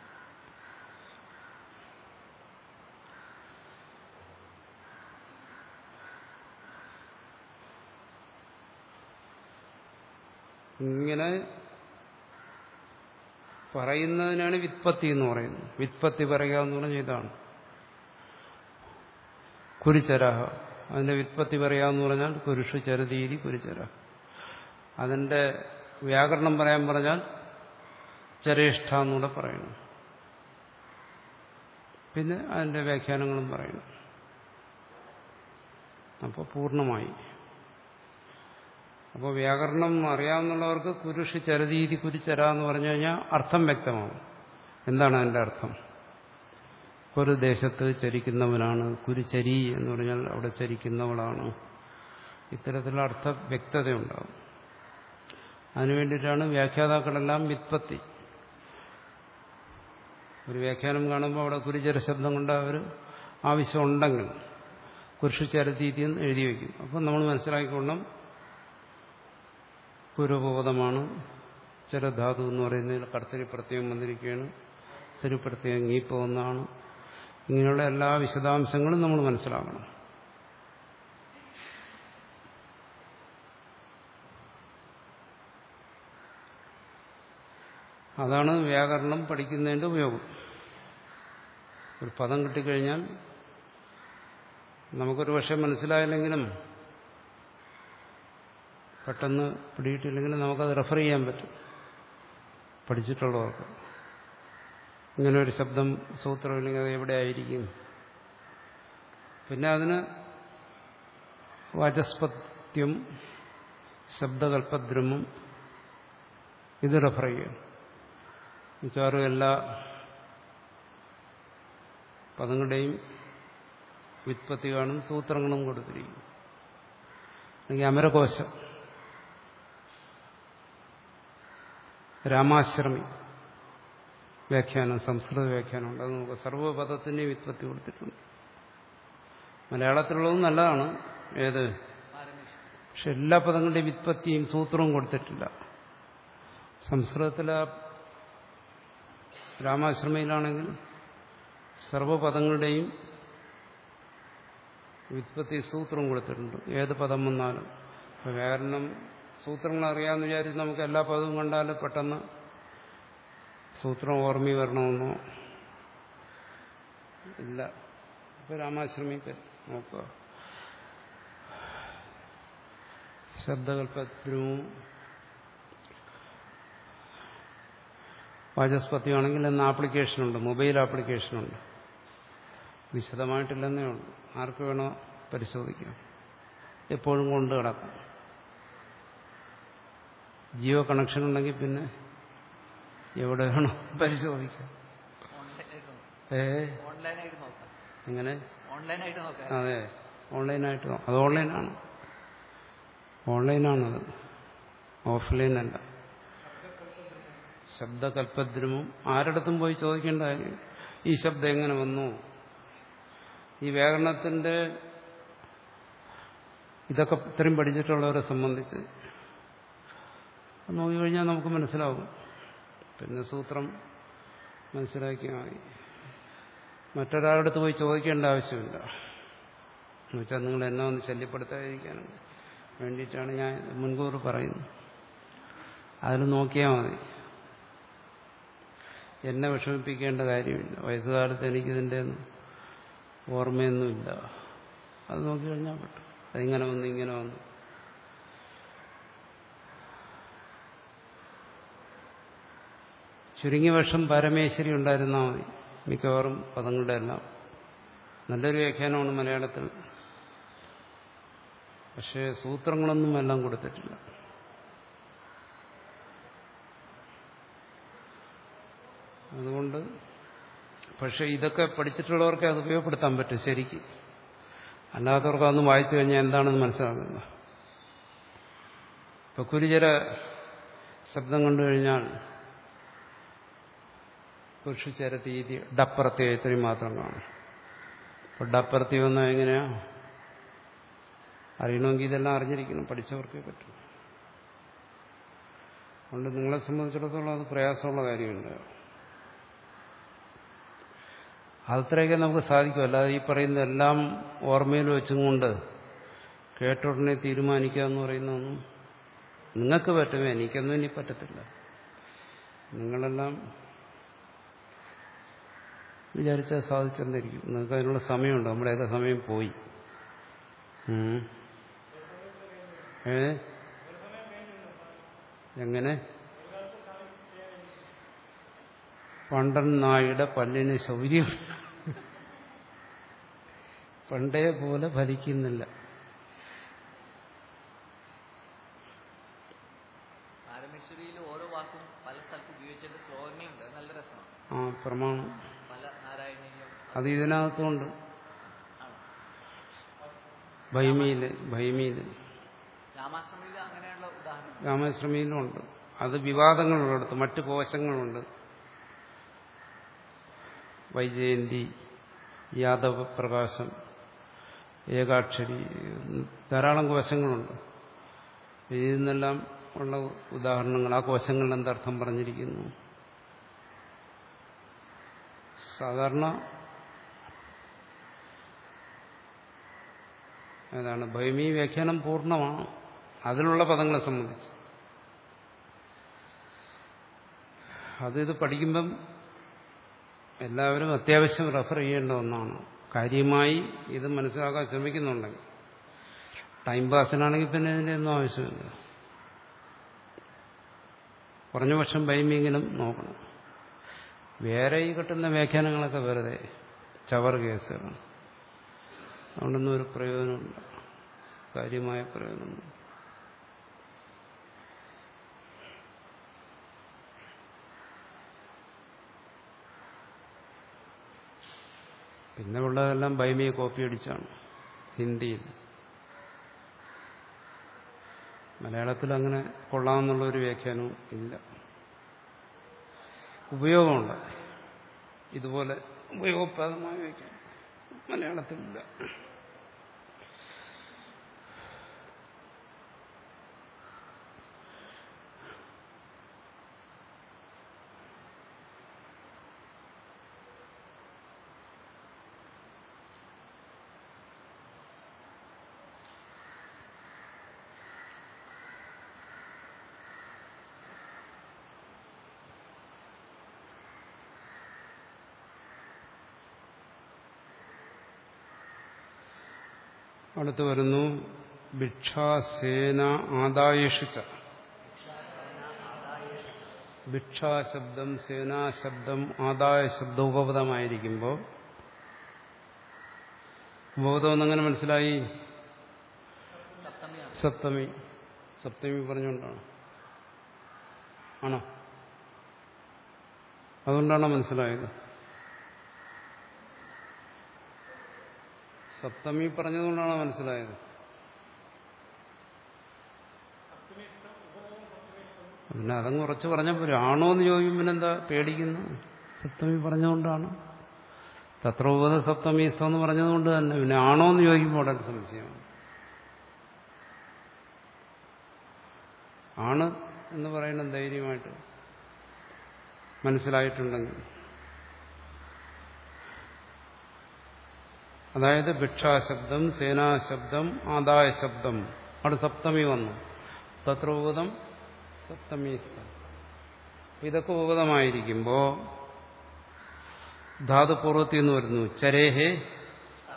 ഇങ്ങനെ പറയുന്നതിനാണ് വിത്പത്തി എന്ന് പറയുന്നത് വിത്പത്തി പറയുക എന്ന് പറഞ്ഞാൽ ഇതാണ് കുരിച്ചരാഹ അതിന്റെ വിത്പത്തി പറയാന്ന് പറഞ്ഞാൽ കുരുഷു ചരതീരി കുരിച്ചര അതിന്റെ വ്യാകരണം പറയാൻ പറഞ്ഞാൽ ചരേഷ്ഠ എന്നൂടെ പറയണം പിന്നെ അതിന്റെ വ്യാഖ്യാനങ്ങളും പറയണം അപ്പോൾ പൂർണ്ണമായി അപ്പോൾ വ്യാകരണം അറിയാവുന്നവർക്ക് കുരുഷി ചരതീതി കുരിച്ചര എന്ന് പറഞ്ഞു കഴിഞ്ഞാൽ അർത്ഥം വ്യക്തമാവും എന്താണ് അതിന്റെ അർത്ഥം ഒരു ദേശത്ത് ചരിക്കുന്നവനാണ് കുരുചരി എന്ന് പറഞ്ഞാൽ അവിടെ ചരിക്കുന്നവളാണ് ഇത്തരത്തിലുള്ള അർത്ഥ വ്യക്തതയുണ്ടാവും അതിനു വേണ്ടിയിട്ടാണ് വ്യാഖ്യാതാക്കളെല്ലാം വിത്പത്തി ഒരു വ്യാഖ്യാനം കാണുമ്പോൾ അവിടെ കുരുചര ശബ്ദം കൊണ്ട് അവർ ആവശ്യമുണ്ടെങ്കിൽ കുരിശു ചരതീതി എന്ന് എഴുതി വയ്ക്കും അപ്പം നമ്മൾ മനസ്സിലാക്കിക്കൊള്ളണം കുരുബോധമാണ് ചരധാതു എന്ന് പറയുന്നതിൽ കർത്തരി പ്രത്യേകം വന്നിരിക്കുകയാണ് സ്ഥിരി പ്രത്യേകം നീപ്പോന്നാണ് ഇങ്ങനെയുള്ള എല്ലാ വിശദാംശങ്ങളും നമ്മൾ മനസ്സിലാക്കണം അതാണ് വ്യാകരണം പഠിക്കുന്നതിൻ്റെ ഉപയോഗം ഒരു പദം കിട്ടിക്കഴിഞ്ഞാൽ നമുക്കൊരു പക്ഷെ മനസ്സിലായില്ലെങ്കിലും പെട്ടെന്ന് പിടിയിട്ടില്ലെങ്കിലും നമുക്കത് റെഫർ ചെയ്യാൻ പറ്റും പഠിച്ചിട്ടുള്ളവർക്ക് ഇങ്ങനെ ഒരു ശബ്ദം സൂത്രമില്ലെങ്കിൽ അത് എവിടെ ആയിരിക്കും പിന്നെ അതിന് വാചസ്പത്യം ശബ്ദകൽപ്പദ്രമം ഇത് റെഫർ ചെയ്യും മിക്കവാറും എല്ലാ പദങ്ങളുടെയും വ്യുത്പത്തി കാണും സൂത്രങ്ങളും കൊടുത്തിരിക്കും അല്ലെങ്കിൽ അമരകോശം രാമാശ്രമി വ്യാഖ്യാനം സംസ്കൃത വ്യാഖ്യാനമുണ്ട് അത് നമുക്ക് സർവ്വപദത്തിൻ്റെയും വ്യുത്പത്തി കൊടുത്തിട്ടുണ്ട് മലയാളത്തിലുള്ളതും നല്ലതാണ് ഏത് ആരംഭിച്ചു പക്ഷെ എല്ലാ പദങ്ങളുടെയും വ്യുത്പത്തിയും സൂത്രവും കൊടുത്തിട്ടില്ല സംസ്കൃതത്തിലെ രാമാശ്രമയിലാണെങ്കിൽ സർവപദങ്ങളുടെയും വ്യുത്പത്തി സൂത്രം കൊടുത്തിട്ടുണ്ട് ഏത് പദം വന്നാലും ഇപ്പൊ വ്യാകരണം സൂത്രങ്ങൾ അറിയാമെന്ന് വിചാരിച്ച് നമുക്ക് എല്ലാ പദവും കണ്ടാലും പെട്ടെന്ന് സൂത്രം ഓർമ്മ വരണമെന്നോ ഇല്ല ഇപ്പൊ രാമാശ്രമിക്ക് നോക്കുക ശബ്ദകൽപ്പത്തിനും വാചസ്പതിയാണെങ്കിൽ ഇന്ന് ആപ്ലിക്കേഷനുണ്ട് മൊബൈൽ ആപ്ലിക്കേഷനുണ്ട് വിശദമായിട്ടില്ലെന്നേ ഉള്ളൂ ആർക്ക് വേണോ പരിശോധിക്കാം എപ്പോഴും കൊണ്ട് കിടക്കാം ജിയോ കണക്ഷൻ ഉണ്ടെങ്കിൽ പിന്നെ എവിടെ വേണോ പരിശോധിക്കാം ഓൺലൈനായിട്ട് നോക്കാം ഏ ഓൺലൈനായിട്ട് നോക്കാം എങ്ങനെ ഓൺലൈനായിട്ട് നോക്കാം അതെ ഓൺലൈനായിട്ട് നോ- അത് ഓൺലൈനാണ് ഓൺലൈനാണത് ഓഫ്ലൈനല്ല ശബ്ദകൽപ്പദ്രമും ആരിടത്തും പോയി ചോദിക്കേണ്ട കാര്യം ഈ ശബ്ദം എങ്ങനെ വന്നു ഈ വ്യാകരണത്തിന്റെ ഇതൊക്കെ ഇത്രയും പഠിച്ചിട്ടുള്ളവരെ സംബന്ധിച്ച് അത് നോക്കിക്കഴിഞ്ഞാൽ നമുക്ക് മനസ്സിലാവും പിന്നെ സൂത്രം മനസ്സിലാക്കിയാൽ മതി മറ്റൊരാളുടെ അടുത്ത് പോയി ചോദിക്കേണ്ട ആവശ്യമില്ല എന്നുവെച്ചാൽ നിങ്ങൾ എന്നെ ഒന്ന് ശല്യപ്പെടുത്താതിരിക്കാൻ വേണ്ടിയിട്ടാണ് ഞാൻ മുൻകൂർ പറയുന്നത് അതിൽ നോക്കിയാൽ മതി എന്നെ വിഷമിപ്പിക്കേണ്ട കാര്യമില്ല വയസ്സുകാലത്ത് എനിക്കിതിൻ്റെ ഒന്നും ഓർമ്മയൊന്നുമില്ല അത് നോക്കി കഴിഞ്ഞാൽ പറ്റും അതിങ്ങനെ വന്നു ഇങ്ങനെ വന്നു ചുരുങ്ങിയ വർഷം പരമേശ്വരി ഉണ്ടായിരുന്നാൽ മതി മിക്കവാറും പദങ്ങളുടെ എല്ലാം നല്ലൊരു വ്യാഖ്യാനമാണ് മലയാളത്തിൽ പക്ഷേ സൂത്രങ്ങളൊന്നും എല്ലാം കൊടുത്തിട്ടില്ല അതുകൊണ്ട് പക്ഷെ ഇതൊക്കെ പഠിച്ചിട്ടുള്ളവർക്ക് അത് ഉപയോഗപ്പെടുത്താൻ പറ്റും ശരിക്ക് അല്ലാത്തവർക്ക് അതൊന്നും വായിച്ചു കഴിഞ്ഞാൽ എന്താണെന്ന് മനസ്സിലാക്കുന്നത് ഇപ്പൊ കുരുചര ശബ്ദം കണ്ടു കഴിഞ്ഞാൽ പുരുഷചരതീതി ഡപ്പറത്തെ ഇത്രയും മാത്രം കാണും അപ്പൊ ഡപ്പറത്തി വന്നാൽ എങ്ങനെയാ അറിയണമെങ്കിൽ ഇതെല്ലാം അറിഞ്ഞിരിക്കണം പഠിച്ചവർക്കേ പറ്റും അതുകൊണ്ട് നിങ്ങളെ സംബന്ധിച്ചിടത്തോളം അത് പ്രയാസമുള്ള കാര്യമുണ്ട് അത്രയൊക്കെ നമുക്ക് സാധിക്കും അല്ലാതെ ഈ പറയുന്ന എല്ലാം ഓർമ്മയിൽ വെച്ചും കൊണ്ട് കേട്ട ഉടനെ തീരുമാനിക്കുക എന്ന് പറയുന്നതൊന്നും നിങ്ങൾക്ക് പറ്റുമേ എനിക്കൊന്നും ഇനി പറ്റത്തില്ല നിങ്ങളെല്ലാം വിചാരിച്ചാൽ സാധിച്ചെന്നിരിക്കും നിങ്ങൾക്ക് അതിനുള്ള സമയമുണ്ട് നമ്മുടെയൊക്കെ സമയം പോയി ഉം. ഏ എങ്ങനെ പണ്ടൻ നായുടെ പല്ലിന് ശൗര്യം പണ്ടേ പോലെ ഫലിക്കുന്നില്ല പാരമേശ്വരിയിൽ ഓരോ വാക്കും പല സ്ഥലത്ത് ഉപയോഗിച്ചതിന്റെ ശ്ലോകങ്ങളുണ്ട് അത് നല്ല രസമാണ് ആ പ്രമാണം പല നാരായണീയം അത് ഇതിനകത്തുണ്ട് ആണ് ഭൈമിയില് ഭൈമിയില് രാമാശ്രമിയിൽ അങ്ങനെയുള്ള ഉദാഹരണം രാമശ്രമിയിലുണ്ട് അത് വിവാദങ്ങളുള്ളിടത്ത് മറ്റു കോശങ്ങളുണ്ട് വൈജയന്തി യാദവ പ്രകാശം ഏകാക്ഷരി ധാരാളം കോശങ്ങളുണ്ട് ഇതിൽ നിന്നെല്ലാം ഉള്ള ഉദാഹരണങ്ങൾ ആ കോശങ്ങളിൽ എന്തർത്ഥം പറഞ്ഞിരിക്കുന്നു സാധാരണ ഏതാണ് ഭൈമി വ്യാഖ്യാനം പൂർണ്ണമാണ് അതിലുള്ള പദങ്ങളെ സംബന്ധിച്ച് അത് ഇത് പഠിക്കുമ്പം എല്ലാവരും അത്യാവശ്യം റെഫർ ചെയ്യേണ്ട ഒന്നാണ് കാര്യമായി ഇത് മനസ്സിലാക്കാൻ ശ്രമിക്കുന്നുണ്ടെങ്കിൽ ടൈം പാസിനാണെങ്കിൽ പിന്നെ ഇതിൻ്റെ ഒന്നും ആവശ്യമില്ല കുറഞ്ഞ പക്ഷം ഭൈമിയെങ്കിലും നോക്കണം വേറെ ഈ കിട്ടുന്ന വ്യാഖ്യാനങ്ങളൊക്കെ വെറുതെ ചവർ കേസുകളാണ് അതുകൊണ്ടൊന്നും ഒരു പ്രയോജനമില്ല കാര്യമായ പ്രയോജനമൊന്നും പിന്നെ ഉള്ളതെല്ലാം ബൈമിയെ കോപ്പി അടിച്ചാണ് ഹിന്ദിയിൽ മലയാളത്തിൽ അങ്ങനെ കൊള്ളാമെന്നുള്ള ഒരു വ്യാഖ്യാനവും ഇല്ല ഉപയോഗമുണ്ട് ഇതുപോലെ ഉപയോഗപ്രദമായ വ്യാഖ്യാനം മലയാളത്തിലില്ല അടുത്ത് വരുന്നു ഭിക്ഷാസേന ആദായേഷിച്ച ഭിക്ഷാശബ്ദം സേനാശബ്ദം ആദായ ശബ്ദം ഉപപദമായിരിക്കുമ്പോൾ ഉപപദം എന്നങ്ങനെ മനസ്സിലായി സപ്തമിയാണ് സപ്തമി സപ്തമി പറഞ്ഞുകൊണ്ടാണ് ആണോ അതുകൊണ്ടാണോ മനസ്സിലായത് സപ്തമി പറഞ്ഞതുകൊണ്ടാണോ മനസ്സിലായത് പിന്നെ അതങ്ങ് ഉറച്ച് പറഞ്ഞപ്പോൾ ആണോ എന്ന് ചോദിക്കും പിന്നെന്താ പേടിക്കുന്നു സപ്തമി പറഞ്ഞതുകൊണ്ടാണ് തത്രോപത സപ്തമീസം എന്ന് പറഞ്ഞതുകൊണ്ട് തന്നെ പിന്നെ ആണോ എന്ന് ചോദിക്കുമ്പോൾ ഉടൻ സംശയമാണ് ആണ് എന്ന് പറയുന്നത് ധൈര്യമായിട്ട് മനസ്സിലായിട്ടുണ്ടെങ്കിൽ അതായത് ഭിക്ഷാശബ്ദം സേനാശബ്ദം ആദായ ശബ്ദം അവിടെ സപ്തമി വന്നു തത്രോപതം സപ്തമി ഇതൊക്കെ ഉപതമായിരിക്കുമ്പോൾ ധാതുപൂർവത്തിൽ നിന്ന് വരുന്നു ചരേഹേ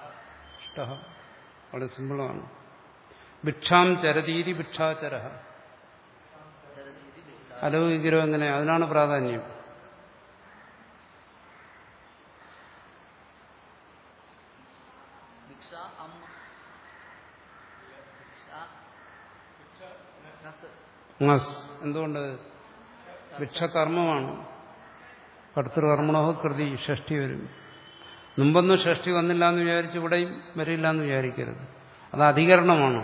വളരെ സിമ്പിളാണ് ഭിക്ഷാം ചരതീരി ഭിക്ഷാചര ചരതീതി ഭിക്ഷ അലൗകികരം എങ്ങനെ അതിനാണ് പ്രാധാന്യം ഭിക്ഷ അം ഭിക്ഷ നസ് മസ് എന്തുകൊണ്ട് ഭിക്ഷകർമ്മമാണ് കർത്തൃകർമ്മണോ കൃതി ഷഷ്ടി വരും മുമ്പൊന്നും ഷഷ്ടി വന്നില്ല എന്ന് വിചാരിച്ച് ഇവിടെയും വരില്ല എന്ന് വിചാരിക്കരുത് അത് അധികരണമാണ്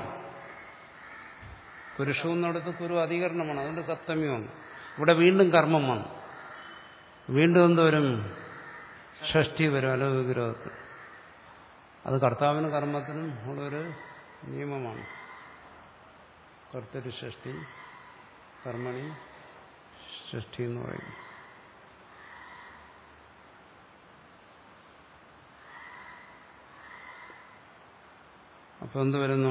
പുരുഷു എന്നിടത്ത് കുരു അധികരണമാണ് അതുകൊണ്ട് സപ്തമി വന്നു ഇവിടെ വീണ്ടും കർമ്മം വന്നു വീണ്ടും എന്തോരും ഷഷ്ടി വരും അലോവിഗ്രഹത്തിൽ അത് കർത്താവിനും കർമ്മത്തിനും ഉള്ളൊരു നിയമമാണ് കർത്തരി ഷഷ്ടി കർമ്മണി ഷഷ്ടി എന്ന് പറയും അപ്പൊ എന്ത് വരുന്നു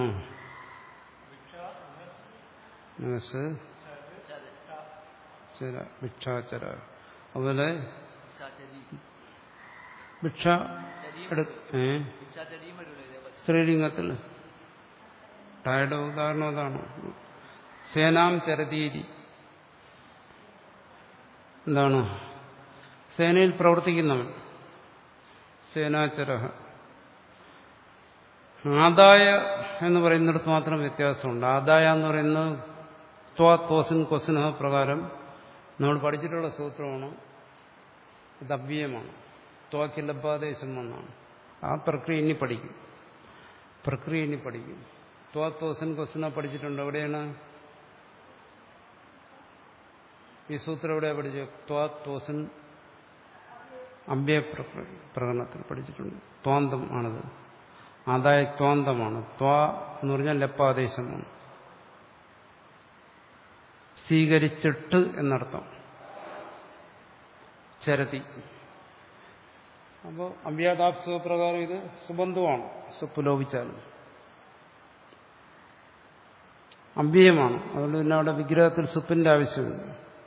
മനസ്സ് ചര ചര ഭിക്ഷാചര അതുപോലെ ഭിക്ഷാചരി ഭിക്ഷ ചരിയും എടു ഏ ഭിക്ഷാചരിയും വരുമല്ലോ ഇതേപോലെ സ്ത്രീലിംഗത്തിൽ ടായുടെ ഉദാഹരണം അതാണ് സേനാം ചരതീരി എന്താണ് സേനയിൽ പ്രവർത്തിക്കുന്നവൻ സേനാചര ആദായ എന്ന് പറയുന്നിടത്ത് മാത്രം വ്യത്യാസമുണ്ട് ആദായ എന്ന് പറയുന്നത് ത്വാ തോസിൻ കൊസിന പ്രകാരം നമ്മൾ പഠിച്ചിട്ടുള്ള സൂത്രമാണ് ഇത് അവ്യയമാണ് ത്വാക്ക് ലബ്ബാദേശം എന്നാണ് ആ പ്രക്രിയ ഇനി പഠിക്കും പ്രക്രിയ ഇനി പഠിക്കും ത്വാ തോസിൻ കൊസിന പഠിച്ചിട്ടുണ്ട് എവിടെയാണ് ഈ സൂത്രം എവിടെ പഠിച്ചു ത്വാ തോസിൻ അഭ്യയ പ്രകടനത്തിൽ പഠിച്ചിട്ടുണ്ട് ത്വാന്തം ആണത് ആദായ ത്വാന്തമാണ് ത്വാ എന്ന് പറഞ്ഞാൽ ലപ്പാദേശമാണ് സ്വീകരിച്ചിട്ട് എന്നർത്ഥം ചരതി അപ്പോൾ അവ്യാതാപ്സുഖ പ്രകാരം ഇത് സുബന്ധുവാണ് സുപ്പുലോപിച്ചാലും അവ്യയമാണ് അതുകൊണ്ട് പിന്നെ അവിടെ വിഗ്രഹത്തിൽ സുപ്പിന്റെ ആവശ്യമില്ല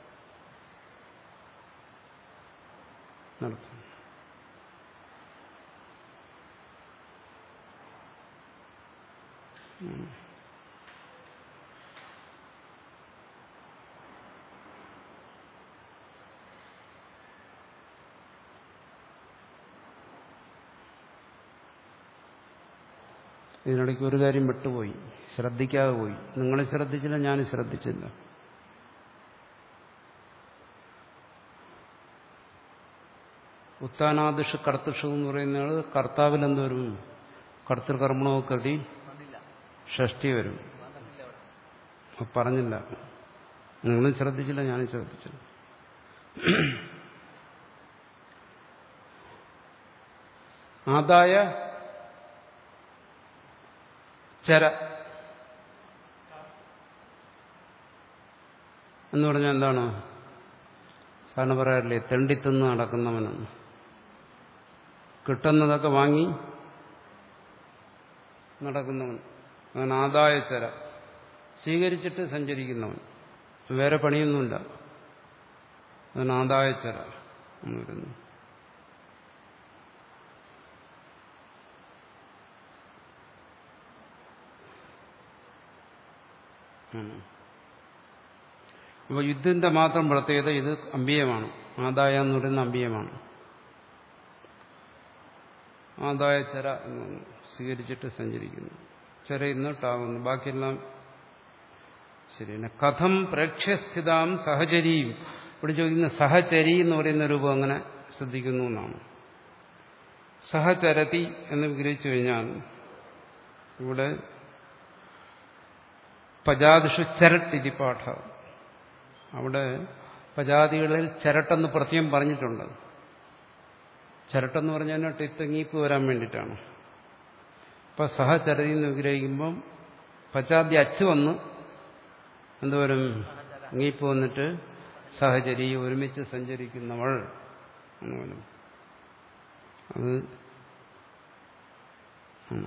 നടത്തും ഇതിനിടയ്ക്ക് ഒരു കാര്യം വിട്ടുപോയി ശ്രദ്ധിക്കാതെ പോയി നിങ്ങൾ ശ്രദ്ധിച്ചില്ല ഞാൻ ശ്രദ്ധിച്ചില്ല ഉത്താനാദിഷ് കർത്തൃഷു എന്ന് പറയുന്നത് കർത്താവിൽ എന്തോരും കർത്തൃകർമ്മണോ കൃതി വന്നില്ല ഷഷ്ടി വരും വന്നിട്ടില്ല അവിടെ അത് പറഞ്ഞില്ല നിങ്ങളും ശ്രദ്ധിച്ചില്ല ഞാനും ശ്രദ്ധിച്ചില്ല ആദായ ചര എന്ന് പറഞ്ഞാൽ എന്താണ് സാറിന് പറയാറില്ലേ തെണ്ടിത്തിന്ന് നടക്കുന്നവനെന്ന് കിട്ടുന്നതൊക്കെ വാങ്ങി നടക്കുന്നവൻ അവൻ ആദായ ചര സ്വീകരിച്ചിട്ട് സഞ്ചരിക്കുന്നവൻ വേറെ പണിയൊന്നുമില്ല അവൻ ആദായ ചര എന്ന് വരുന്നു അപ്പോൾ യുദ്ധത്തിന്റെ മാത്രം പ്രത്യേകത ഇത് അമ്പിയമാണ് ആദായ എന്ന് പറയുന്ന അമ്പിയമാണ് ആദായ ചര എന്ന് പറഞ്ഞു സ്വീകരിച്ചിട്ട് സഞ്ചരിക്കുന്നു ചെരയുന്നിട്ടാകുന്നു ബാക്കിയെല്ലാം ശരിയാണ് കഥം പ്രേക്ഷ്യസ്ഥിതാം സഹചരിയും ഇവിടെ ചോദിക്കുന്ന സഹചരി എന്ന് പറയുന്ന രൂപം അങ്ങനെ ശ്രദ്ധിക്കുന്നു എന്നാണ് സഹചരതി എന്ന് വിഗ്രഹിച്ചു കഴിഞ്ഞാൽ ഇവിടെ പജാതിഷു ചരട്ട് ഇതി പാഠ അവിടെ പജാതികളിൽ ചരട്ടെന്ന് പ്രത്യേകം പറഞ്ഞിട്ടുണ്ട് ചരട്ടെന്ന് പറഞ്ഞാൽ ടിത്തങ്ങീപ്പ് വരാൻ വേണ്ടിയിട്ടാണ് അപ്പൊ സഹചരതി എന്ന് വിഗ്രഹിക്കുമ്പം പച്ചാദ്യ അച്ച് വന്ന് എന്തോരും ngീപ്പ് വന്നിട്ട് സഹചരി ഒരുമിച്ച് സഞ്ചരിക്കുന്നവൾ എന്ന് പറയും അത് ആണ്.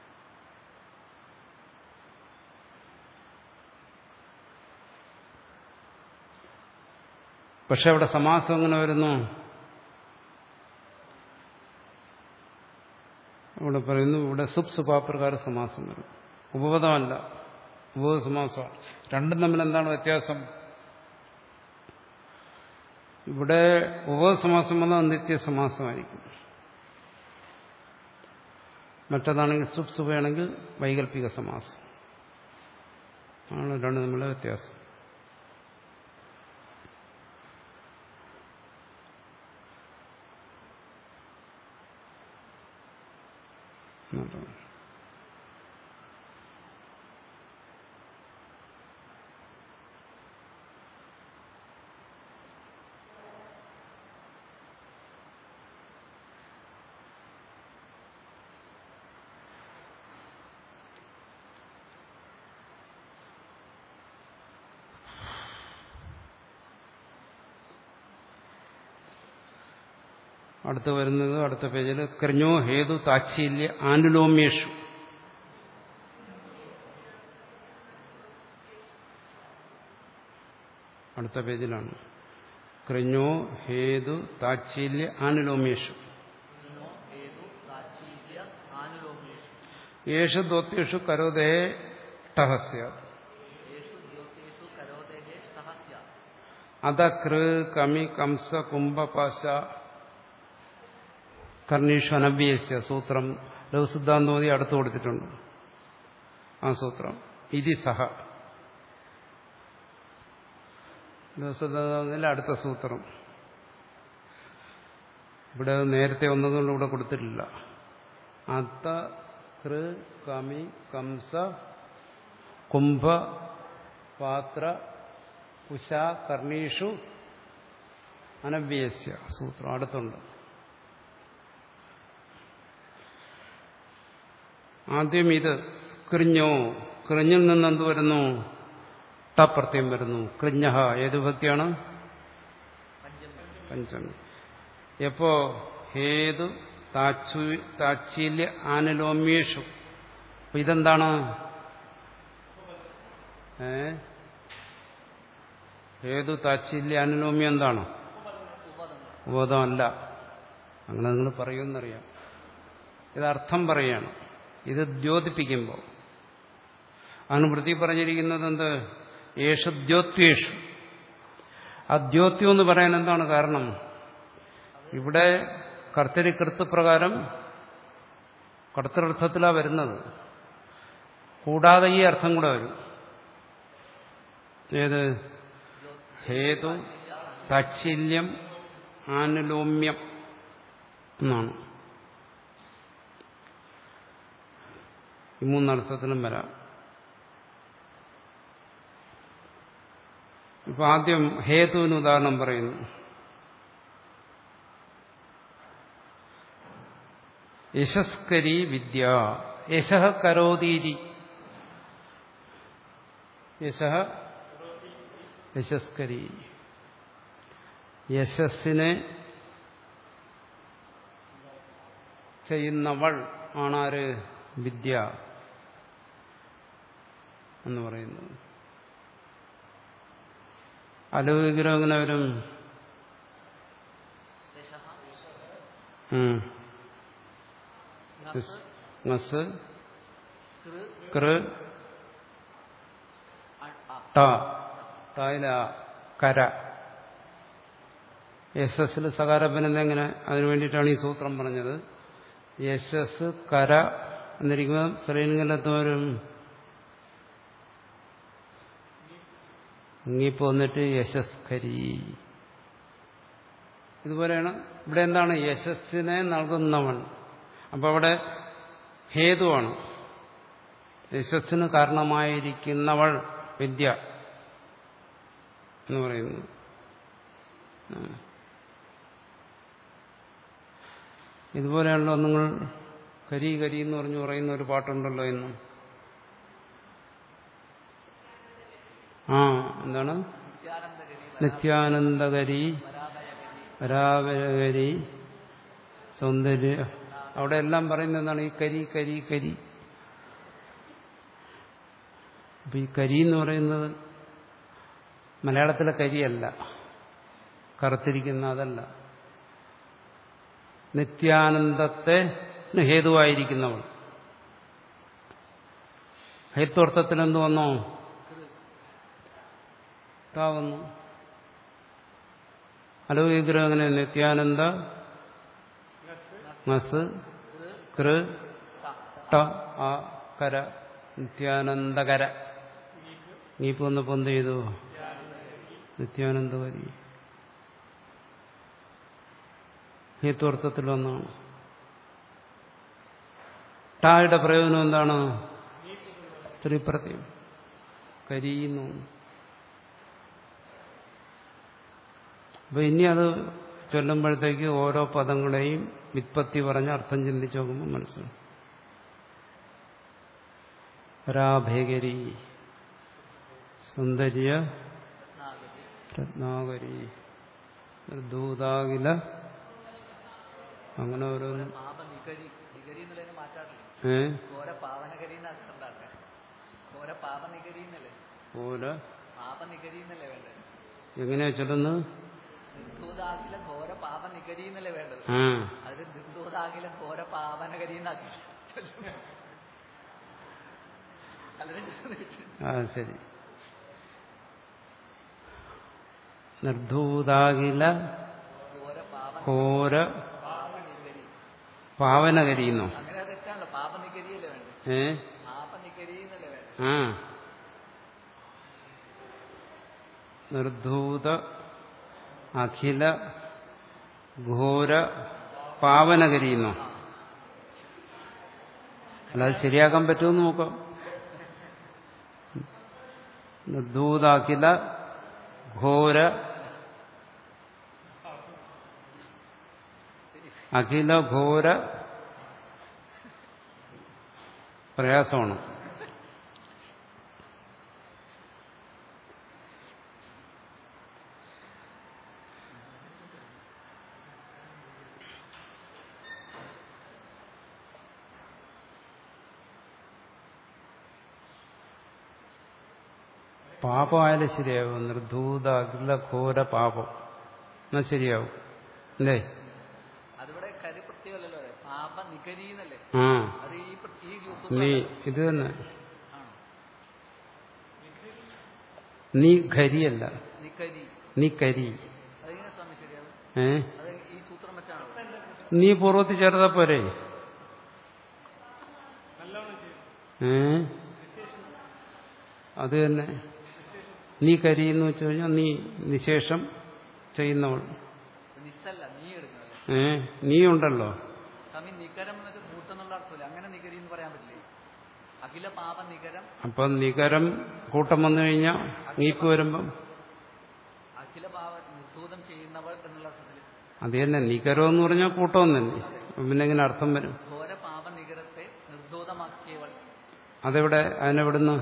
പക്ഷെ അവിടെ സമാസം എങ്ങനെ വരുന്നു അവിടെ ഇവിടെ പറയുന്നു ഇവിടെ സുപ് സുപാപ്രകാര സമാസം വരും ഉപപദമല്ല ഉപപദ സമാസമാണ് രണ്ടും തമ്മിൽ എന്താണ് വ്യത്യാസം ഇവിടെ ഉപപദ സമാസം വന്നാൽ നിത്യസമാസമായിരിക്കും മറ്റതാണെങ്കിൽ സുപ് സുപയാണെങ്കിൽ വൈകല്പിക സമാസം ആണ് രണ്ടും തമ്മിലുള്ള വ്യത്യാസം എന്നുള്ളതാണ്. അടുത്ത് വരുന്നത് അടുത്ത പേജിൽ കൃഞ്ഞോ ഹേതു താച്ഛീല്യ ആനുലോമ്യേഷു അടുത്ത പേജിലാണ് കൃഞ്ഞോ ഹേതു താച്ഛീല്യ ആനുലോമ്യേഷു കൃഷ്ണോ ഹേതു താച്ഛീല്യ ആനുലോമ്യേഷു യേഷു ദോത്യേഷു കരോതേ ടഹസ്യ യേഷു ദ്യോതേഷു കരോദേഹേ സഹസ്യ അത കൃ കമി കംസ കുംഭപാശ കർണീഷു അനഭ്യസ്യ സൂത്രം ലഘുസിദ്ധാന്തോതി അടുത്ത് കൊടുത്തിട്ടുണ്ട് ആ സൂത്രം ഇതി സഹ ലഘുസിദ്ധാന്തോതിലെ അടുത്ത സൂത്രം ഇവിടെ അത് നേരത്തെ ഒന്നതുകൊണ്ട് ഇവിടെ കൊടുത്തിട്ടില്ല അത്ത കൃ കമി കംസ കുംഭ പാത്ര കുശ കർണീഷു അനവ്യസ്യ സൂത്രം അടുത്തുണ്ട് ആദ്യം ഇത് കൃഞ്ഞോ കൃഞ്ഞിൽ നിന്ന് എന്ത് വരുന്നു ടപ്രത്യം വരുന്നു കൃഞ്ഞ ഏത് ഭക്തിയാണ് പഞ്ചമി പഞ്ചമി എപ്പോ ഹേതു താച്ചു താച്ഛീല്യ ആനുലോമ്യേഷു അപ്പൊ ഇതെന്താണ് ഏ ഹേതു താച്ഛീല്യ ആനുലോമ്യം എന്താണ് ഉപതങ്ങൾ ഉപതമല്ല അങ്ങനെ നിങ്ങൾ പറയുമെന്നറിയാം ഇത് അർത്ഥം പറയാണ് ഇത് ദ്യോതിപ്പിക്കുമ്പോൾ ആണ് വൃത്തി പറഞ്ഞിരിക്കുന്നത് എന്ത് യേശു ദ്യോത്വേഷു ആ ദ്യോത്യം എന്ന് പറയാൻ എന്താണ് കാരണം ഇവിടെ കർത്തരി കൃത്യപ്രകാരം കർത്തൃർത്ഥത്തിലാണ് വരുന്നത് കൂടാതെ ഈ അർത്ഥം കൂടെ വരും ഏത് ഹേതു താച്ഛല്യം ആനുലോമ്യം എന്നാണ് ഈ മൂന്നർത്ഥത്തിലും വരാം ഇപ്പൊ ആദ്യം ഹേതുവിന് ഉദാഹരണം പറയുന്നു യശസ്കരി വിദ്യ യശഃ കരോതീരി യശഃ യശസ്കരി യശസ്സിനെ ചെയ്യുന്നവൾ ആണാര് വിദ്യ എന്ന് പറയുന്നത് അലൗകികം എങ്ങനെ വരും ദശഃ ഉം. നസ് ngസ് കൃ കൃ അ- അ. ട ടയില കര യശസ്സിൽ സകാരപ്പനെന്ന് എങ്ങനെ അതിനു വേണ്ടിയിട്ടാണ് ഈ സൂത്രം പറഞ്ഞത് യശസ് കര എന്നിരിക്കുമ്പോൾ സ്ത്രീലിംഗലത്ത് വരും ഇങ്ങിപ്പോ വന്നിട്ട് യശസ്കരി ഇതുപോലെയാണ് ഇവിടെ എന്താണ് യശസ്സിനെ നൽകുന്നവൻ അപ്പൊ അവിടെ ഹേതുവാണ് യശസ്സിന് കാരണമായിരിക്കുന്നവൾ വിദ്യ എന്ന് പറയുന്നു ഉം. ഇതുപോലെയാണല്ലോ നിങ്ങൾ കരി കരി എന്ന് പറഞ്ഞു പറയുന്ന ഒരു പാട്ടുണ്ടല്ലോ ഇന്ന് ആ എന്താണ് നിത്യാനന്ദഗരി നിത്യാനന്ദകരി വരാഭയഗരി പരാപരകരി സൗന്ദര്യ അവിടെ എല്ലാം പറയുന്നത് എന്താണ് ഈ കരി കരി കരി അപ്പൊ ഈ കരി എന്ന് പറയുന്നത് മലയാളത്തിലെ കരിയല്ല കറുത്തിരിക്കുന്ന അതല്ല നിത്യാനന്ദത്തെ ഹേതുവായിരിക്കുന്നവൾ ഹേത്വർത്ഥത്തിൽ എന്ത് വന്നോ താവുന്നു അലൗകിഗ്രഹം അങ്ങനെ നിത്യാനന്ദ മസ് കൃ ട ആ കര നിത്യാനന്ദകര നീപ്പ് വന്നപ്പോ എന്ത് ചെയ്തു നിത്യാനന്ദകരി ഹേത്വർത്ഥത്തിൽ ഒന്നാണ് ടായുടെ പ്രയോജനം എന്താണ് സ്ത്രീപ്രത്യം കരിയുന്നു അപ്പൊ ഇനി അത് ചൊല്ലുമ്പോഴത്തേക്ക് ഓരോ പദങ്ങളെയും വിത്പത്തി പറഞ്ഞ് അർത്ഥം ചിന്തിച്ച് നോക്കുമ്പോൾ മനസ്സിലാവും രാഭേകരി സൗന്ദര്യ രത്നാകരി ദൂതാകില അങ്ങനെ ഓരോന്നും പാപ നികരി നികരി എന്നുള്ളതിനെ മാറ്റാറില്ല ഏ ഘോര പാവനകരി എന്ന് അർത്ഥമുണ്ടാട്ടെ ഘോര പാപ നികരി എന്നല്ലേ പോലെ പാപ നികരി എന്നല്ലേ വേണ്ടത് എങ്ങനെയാ ചൊല്ലുന്നത് നിർദ്ധൂതാകില ഘോര പാപ നികരി എന്നല്ലേ വേണ്ടത് ആ അതിൽ നിർദ്ധൂതാകില ഘോര പാവനകരി എന്നാക്കി ആ ശരി നിർധൂതാകില ഘോര പാവ ഘോര പാപ നികരി പാവനകരിയുന്നോ അങ്ങനെ അത് തെറ്റാണല്ലോ പാപ നികരിയല്ലേ വേണ്ടത് ഏ പാപ നികരി എന്നല്ലേ വേണ്ടത് ആ നിർധൂത അഖില ഘോര പാവനകരിയുന്നോ അല്ലാതെ ശരിയാക്കാൻ പറ്റുമെന്ന് നോക്കാം നിർധൂതാഖില ഘോര അഖില ഘോര പ്രയാസമാണ് പാപമായാലും ശരിയാവും നിർധൂത അഖില ഘോര പാപം എന്നാ ശരിയാവും അല്ലേ അതിവിടെ കരി പ്രത്യേകമല്ലല്ലോ അതെ. പാപ നികരി എന്നല്ലേ ആ അത് ഈ പ്ര- ഈ ഗ്രൂപ്പ് നീ ഇത് തന്നെ ആണോ നീ ഖരിയല്ല നികരി നീ കരി അതെങ്ങനെ സ്വാമി ശരിയാവും ഏ അത് ഈ സൂത്രം വെച്ചാണോ നീ പൂർവ്വത്തിൽ ചേർത്താ പോരെ ഏ അത് തന്നെ നീ കരി എന്ന് വെച്ച് കഴിഞ്ഞാൽ നീ നിശേഷം ചെയ്യുന്നവൾ നിസ്സല്ല നീ എടുക്കുന്നത് ഏ നീ ഉണ്ടല്ലോ സ്വാമി നികരം എന്നൊക്കെ കൂട്ടെന്നുള്ള അർത്ഥമില്ല അങ്ങനെ നികരി എന്ന് പറയാൻ പറ്റില്ലേ അഖില പാപ നികരം അപ്പം നികരം കൂട്ടം വന്നു കഴിഞ്ഞാൽ നീക്ക് വരുമ്പം അഖില പാപ നിർദ്ധൂതം ചെയ്യുന്നവൾ എന്നുള്ള അർത്ഥത്തിൽ അത് തന്നെ നികരം എന്ന് പറഞ്ഞാൽ കൂട്ടം തന്നെ അപ്പം പിന്നെ എങ്ങനെ അർത്ഥം വരും ഘോര പാപ നികരത്തെ നിർദ്ധൂതമാക്കിയവൾ അതെവിടെ അതിനെവിടുന്ന്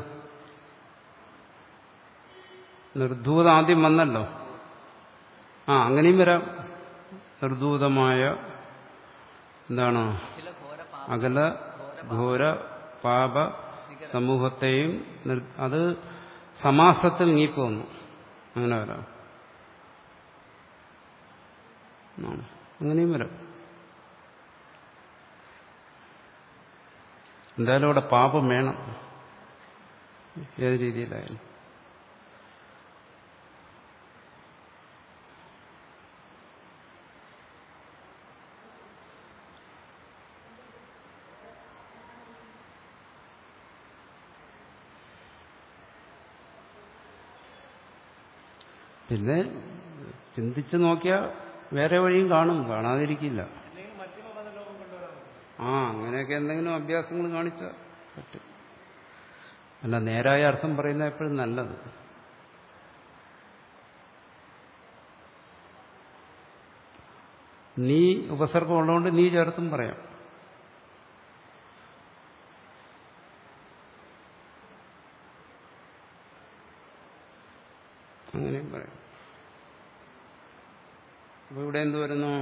നിർധൂതം ആദ്യം വന്നല്ലോ ആ അങ്ങനെയും വരാം നിർധൂതമായ എന്താണ് അഖില ഘോര പാപ അകല ഘോര പാപ സമൂഹത്തെയും നിർ- അത് സമാസത്തിൽ നീക്കുവന്നു അങ്ങനെ വരാം ആ, അങ്ങനെയും വരാം എന്തായാലും അവിടെ പാപം വേണം ഏത് രീതിയിലായാലും പിന്നെ ചിന്തിച്ചു നോക്കിയാൽ വേറെ വഴിയും കാണും കാണാതിരിക്കില്ല അല്ലെങ്കിൽ മധ്യമ പദലോകം കൊണ്ടുവരാൻ പറ്റും ആ അങ്ങനെയൊക്കെ എന്തെങ്കിലും അഭ്യാസങ്ങൾ കാണിച്ചാൽ പറ്റും അല്ല നേരായ അർത്ഥം പറയുന്ന എപ്പോഴും നല്ലത് നീ ഉപസർഗം ഉള്ളതുകൊണ്ട് നീ ചേർത്തും പറയാം അങ്ങനെയും പറയാം അപ്പൊ ഇവിടെ എന്ത് വരുന്നു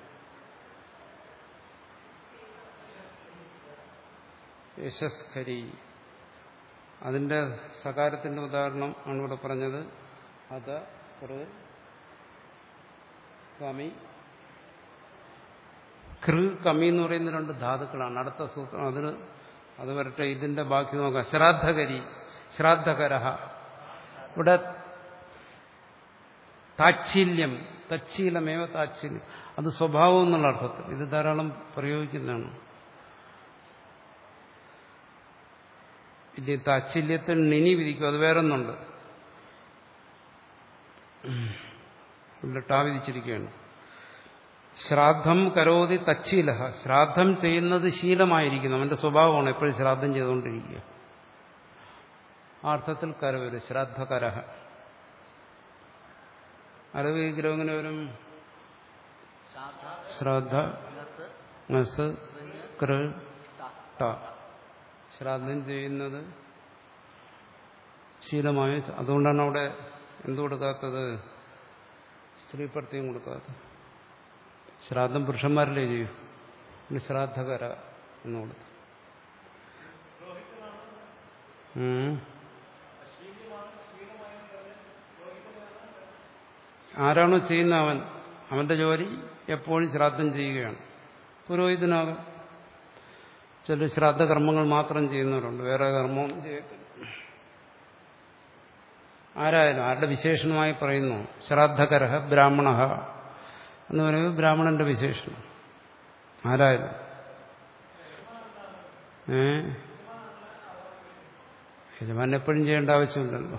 യശസ്കരി അതിന്റെ സകാരത്തിന്റെ ഉദാഹരണം ആണ് ഇവിടെ പറഞ്ഞത് അത് സ്വാമി കൃ കമി എന്ന് പറയുന്ന രണ്ട് ധാതുക്കളാണ് അടുത്ത സൂത്രം അതിന് അത് വരട്ടെ ഇതിന്റെ ബാക്കി നോക്കാം ശ്രാദ്ധകരി ശ്രാദ്ധകരഹ ഇവിടെ താച്ഛീല്യം തച്ഛീലമേവ താച്ഛീല്യം അത് സ്വഭാവം എന്നുള്ള അർത്ഥത്തിൽ ഇത് ധാരാളം പ്രയോഗിക്കുന്നതാണ് ഇത് താച്ഛീല്യത്തിൽ നിനി വിധിക്കും അത് വേറൊന്നുണ്ട് ഇവിടെ ടാ വിധിച്ചിരിക്കുകയാണ് ശ്രാദ്ധം കരോതി തച്ചീല ശ്രാദ്ധം ചെയ്യുന്നത് ശീലമായിരിക്കുന്നു അവന്റെ സ്വഭാവമാണ് എപ്പോഴും ശ്രാദ്ധം ചെയ്തുകൊണ്ടിരിക്കുക ആ അർത്ഥത്തിൽ കരവരും ശ്രാദ്ധകരഹ അരവ് വിഗ്രഹം എങ്ങനെ വരും ശ്രാദ്ധ ശ്രാദ്ധ നസ് നസ് കൃ ത ട ശ്രാദ്ധം ചെയ്യുന്നത് ശീലമായ അതുകൊണ്ടാണ് അവിടെ എന്തു കൊടുക്കാത്തത് സ്ത്രീ പ്രത്യേകം കൊടുക്കാത്തത് ശ്രാദ്ധം പുരുഷന്മാരല്ലേ ചെയ്യൂ പിന്നെ ശ്രാദ്ധകര എന്ന് കൊടുത്തു ഉം. ആരാണോ ചെയ്യുന്ന അവൻ അവന്റെ ജോലി എപ്പോഴും ശ്രാദ്ധം ചെയ്യുകയാണ് പുരോഹിതനാകാം ചില ശ്രാദ്ധകർമ്മങ്ങൾ മാത്രം ചെയ്യുന്നവരുണ്ട് വേറെ കർമ്മമൊന്നും ചെയ്യത്തില്ല ആരായാലും ആരുടെ വിശേഷണമായി പറയുന്നു ശ്രാദ്ധകര ബ്രാഹ്മണ എന്ന് പറയുന്നത് ബ്രാഹ്മണന്റെ വിശേഷണം ആരായാലും ഏ യജമാൻ എപ്പോഴും ചെയ്യേണ്ട ആവശ്യമില്ലല്ലോ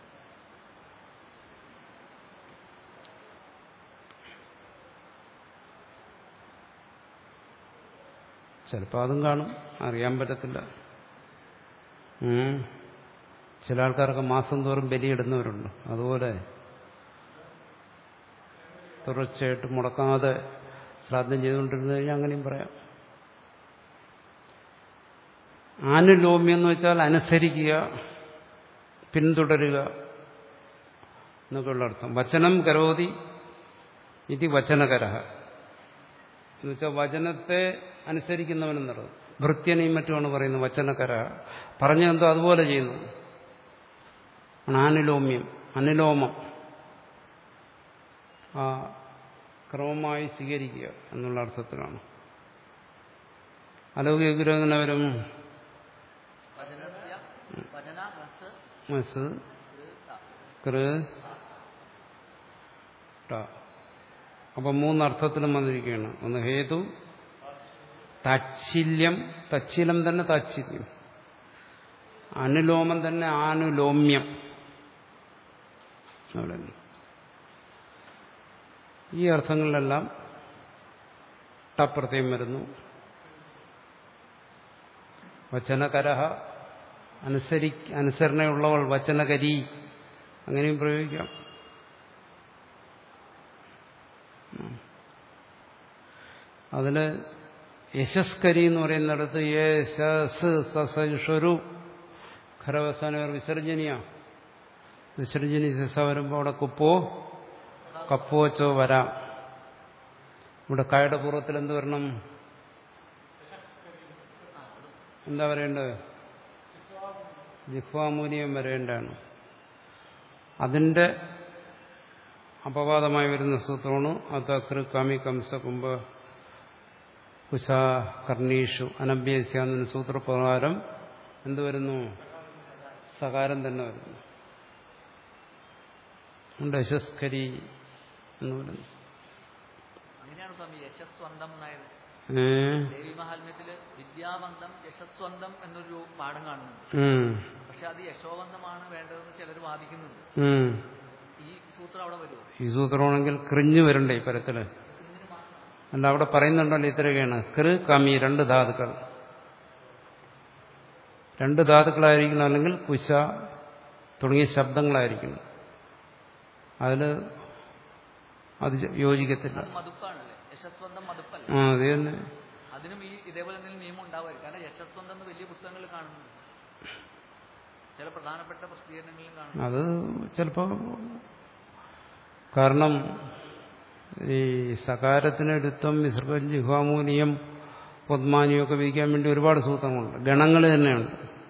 ചിലപ്പോൾ അതും കാണും അറിയാൻ പറ്റത്തില്ല ഉം. ചില ആൾക്കാർക്ക് മാസം തോറും ബലിയിടുന്നവരുണ്ട് അതുപോലെ തുടർച്ചയായിട്ട് മുടക്കാതെ ശ്രാദ്ധം ചെയ്തുകൊണ്ടിരുന്നു കഴിഞ്ഞാൽ അങ്ങനെയും പറയാം ആനുലോമ്യം എന്ന് വെച്ചാൽ അനുസരിക്കുക പിന്തുടരുക എന്നൊക്കെയുള്ള അർത്ഥം വചനം കരോതി ഇത് വചനകര എന്നുവെച്ചാൽ വചനത്തെ അനുസരിക്കുന്നവനെന്നുള്ളത് ഭൃത്യനെയും മറ്റുമാണ് പറയുന്നത് വചനകര പറഞ്ഞെന്തോ അതുപോലെ ചെയ്യുന്നു ആണ് ആനുലോമ്യം അനുലോമം ആ ക്രമമായി സ്വീകരിക്കുക എന്നുള്ള അർത്ഥത്തിലാണ് അലൗകിക വിഗ്രഹം എങ്ങനെ വരും വചനസ്യ വചന നസ് മസ് കൃ ത കൃ ട അപ്പൊ മൂന്നർത്ഥത്തിലും വന്നിരിക്കുകയാണ് ഒന്ന് ഹേതു താച്ഛില്യം തച്ഛീലം തന്നെ താച്ഛില്യം അനുലോമം തന്നെ ആനുലോമ്യം അവിടെ ഈ അർത്ഥങ്ങളിലെല്ലാം ടപ്രത്യം വരുന്നു വചനകരഹ അനുസരി അനുസരണയുള്ളവൾ വചനകരി അങ്ങനെയും പ്രയോഗിക്കാം അതില് യശസ്കരി എന്ന് പറയുന്നിടത്ത് യേശസ് സസു ഖരവസാന വിസർജനീയ വിസർജനി സസ വരുമ്പോൾ അവിടെ കുപ്പോ കപ്പോച്ചോ വരാം ഇവിടെ കായുടെ പൂർവ്വത്തിൽ എന്ത് വരണം എന്താ പറയേണ്ടത് ജിഹ്വാമൂല്യം വരേണ്ടതാണ് അതിന്റെ അപവാദമായി വരുന്ന സൂത്രമാണ് അതകൃ കമി കംസ കുംഭ കുശ കർണീഷു അനഭ്യസ്യ എന്ന സൂത്രപ്രകാരം എന്ത് വരുന്നു സകാരം തന്നെ വരുന്നു ഉണ്ട് യശസ്കരി എന്ന് പറയുന്നു അങ്ങനെയാണ് സ്വാമി യശസ്വന്തം എന്നായത് ഏ ദേവി മഹാത്മ്യത്തില് വിദ്യാവന്തം യശസ്വന്തം എന്നൊരു പാഠം കാണുന്നുണ്ട് ഉം, പക്ഷെ അത് യശോവന്തമാണ് വേണ്ടതെന്ന് ചിലർ വാദിക്കുന്നുണ്ട് ഉം. ഈ സൂത്രം അവിടെ വരുമോ ഈ സൂത്രമാണെങ്കിൽ കൃഞ്ഞു വരണ്ടേ ഈ പരത്തില് അല്ല അവിടെ പറയുന്നുണ്ടല്ലോ ഇത്രയൊക്കെയാണ് കൃ കമി രണ്ട് ധാതുക്കൾ രണ്ട് ധാതുക്കളായിരിക്കണം അല്ലെങ്കിൽ കുശ തുടങ്ങിയ ശബ്ദങ്ങളായിരിക്കണം അതില് അത് യോജിക്കത്തില്ല അത് മതുപ്പാണല്ലേ യശസ്വന്തം മതുപ്പല്ല ആ അത് തന്നെ അതിനും ഈ ഇതേപോലെ എന്തെങ്കിലും നിയമം ഉണ്ടാവുമായിരിക്കും കാരണം യശസ്വന്തം എന്ന് വലിയ പുസ്തകങ്ങളിൽ കാണുന്നുണ്ട് ചില പ്രധാനപ്പെട്ട പ്രസിദ്ധീകരണങ്ങളിലും കാണുന്നു അത് ചിലപ്പോ കാരണം ഈ സകാരത്തിനെടുത്തും വിസർഗം ജിഹ്വാമൂലിയം പൊദ്മാനിയൊക്കെ വിധിക്കാൻ വേണ്ടി ഒരുപാട് സൂത്രങ്ങളുണ്ട് ഗണങ്ങൾ തന്നെയുണ്ട്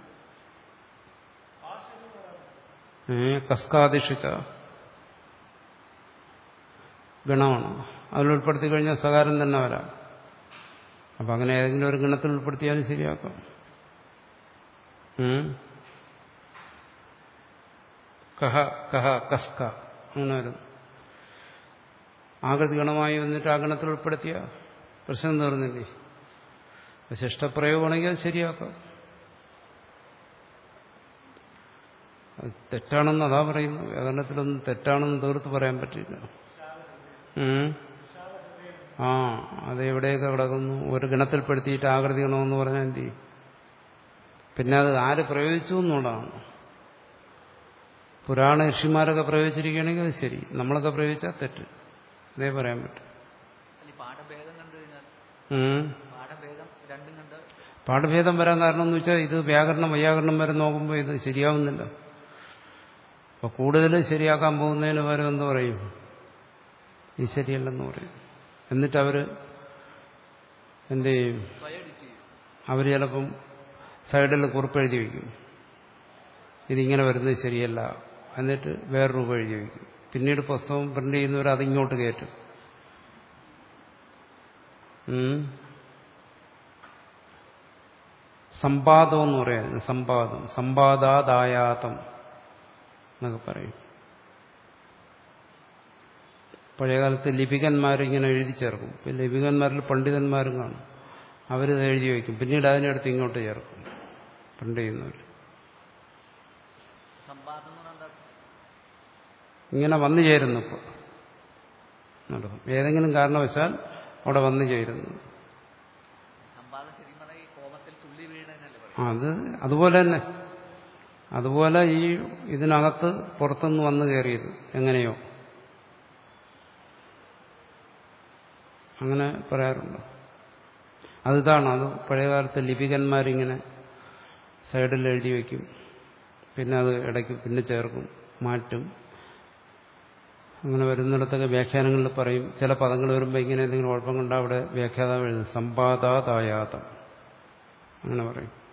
ഏ കസ്കാദിഷിച്ച ഗണമാണ് അതിൽ ഉൾപ്പെടുത്തി കഴിഞ്ഞാൽ സകാരം തന്നെ വരാം അപ്പം അങ്ങനെ ഏതെങ്കിലും ഒരു ഗണത്തിൽ ഉൾപ്പെടുത്തിയാലും ശരിയാക്കാം ഉം? കഹ കഹ കസ്ക അങ്ങനെ വരും ആകൃതി ഗണമായി വന്നിട്ട് ആ ഗണത്തിൽ ഉൾപ്പെടുത്തിയ പ്രശ്നം തീർന്നില്ലേ അപ്പൊ ശിഷ്ടപ്രയോഗമാണെങ്കിൽ അത് ശരിയാക്കാം അത് തെറ്റാണെന്ന് അതാ പറയുന്നു വ്യാകരണത്തിലൊന്നും തെറ്റാണെന്ന് തീർത്ത് പറയാൻ പറ്റില്ല ഉം. ആ അത് എവിടെയൊക്കെ കിടക്കുന്നു ഒരു ഗണത്തിൽപ്പെടുത്തിയിട്ട് ആകൃതി ഗണമെന്ന് പറഞ്ഞാൽ എന്ത് ചെയ്യും പിന്നെ അത് ആര് പ്രയോഗിച്ചു എന്നുള്ളതാണ് പുരാണ ഋഷിമാരൊക്കെ പ്രയോഗിച്ചിരിക്കുകയാണെങ്കിൽ അത് ശരി നമ്മളൊക്കെ പ്രയോഗിച്ചാൽ തെറ്റ് അതേ പറയാൻ പറ്റും അല്ല ഈ പാഠഭേദം കണ്ടു കഴിഞ്ഞാൽ ഉം. പാഠഭേദം രണ്ടും കണ്ട് പാഠഭേദം വരാൻ കാരണം എന്ന് വെച്ചാൽ ഇത് വ്യാകരണം വൈയാകരണം വരെ നോക്കുമ്പോൾ ഇത് ശരിയാവുന്നില്ല അപ്പൊ കൂടുതൽ ശരിയാക്കാൻ പോകുന്നതിന് പകരം എന്ത് പറയും ഇത് ശരിയല്ലെന്ന് പറയും എന്നിട്ട് അവര് എന്ത് ചെയ്യും സ്വയം എഡിറ്റ് ചെയ്യും അവർ ചിലപ്പം സൈഡിൽ കുറിപ്പ് എഴുതി വയ്ക്കും ഇതിങ്ങനെ വരുന്നത് ശരിയല്ല എന്നിട്ട് വേറെ രൂപ എഴുതി വയ്ക്കും പിന്നീട് പുസ്തകം പ്രിന്റ് ചെയ്യുന്നവർ അതിങ്ങോട്ട് കയറ്റും ഉം. സമ്പാദം എന്ന് പറയാം സമ്പാദം സമ്പാദാദായാതം എന്നൊക്കെ പറയും പഴയകാലത്ത് ലിപികന്മാരിങ്ങനെ എഴുതി ചേർക്കും ഇപ്പം ലിപികന്മാരിൽ പണ്ഡിതന്മാരും കാണും അവരിത് എഴുതി വയ്ക്കും പിന്നീട് അതിനടുത്ത് ഇങ്ങോട്ട് ചേർക്കും പ്രിന്റ് ചെയ്യുന്നവർ സമ്പാദം എന്ന് പറഞ്ഞാൽ എന്താ ഇങ്ങനെ വന്നു ചേരുന്നു ഇപ്പോൾ നടക്കും ഏതെങ്കിലും കാരണവശാൽ അവിടെ വന്നു ചേരുന്നു സമ്പാദം ശരിക്കും പറഞ്ഞാൽ ഈ കോപത്തിൽ തുള്ളി വീഴുന്നതല്ലേ പറയും അത് അതുപോലെ തന്നെ അതുപോലെ ഈ ഇതിനകത്ത് പുറത്തുനിന്ന് വന്നു കയറിയത് എങ്ങനെയോ അങ്ങനെ പറയാറുണ്ട് അതിതാണ് അത് പഴയകാലത്തെ ലിപികന്മാരിങ്ങനെ സൈഡിൽ എഴുതി വയ്ക്കും പിന്നെ അത് ഇടയ്ക്ക് പിന്നെ ചേർക്കും മാറ്റും അങ്ങനെ വരുന്നിടത്തൊക്കെ വ്യാഖ്യാനങ്ങളിൽ പറയും ചില പദങ്ങൾ വരുമ്പോൾ ഇങ്ങനെ എന്തെങ്കിലും കുഴപ്പം കണ്ടാൽ അവിടെ വ്യാഖ്യാതാവ് എഴുതും സമ്പാദാതായാതം അങ്ങനെ പറയും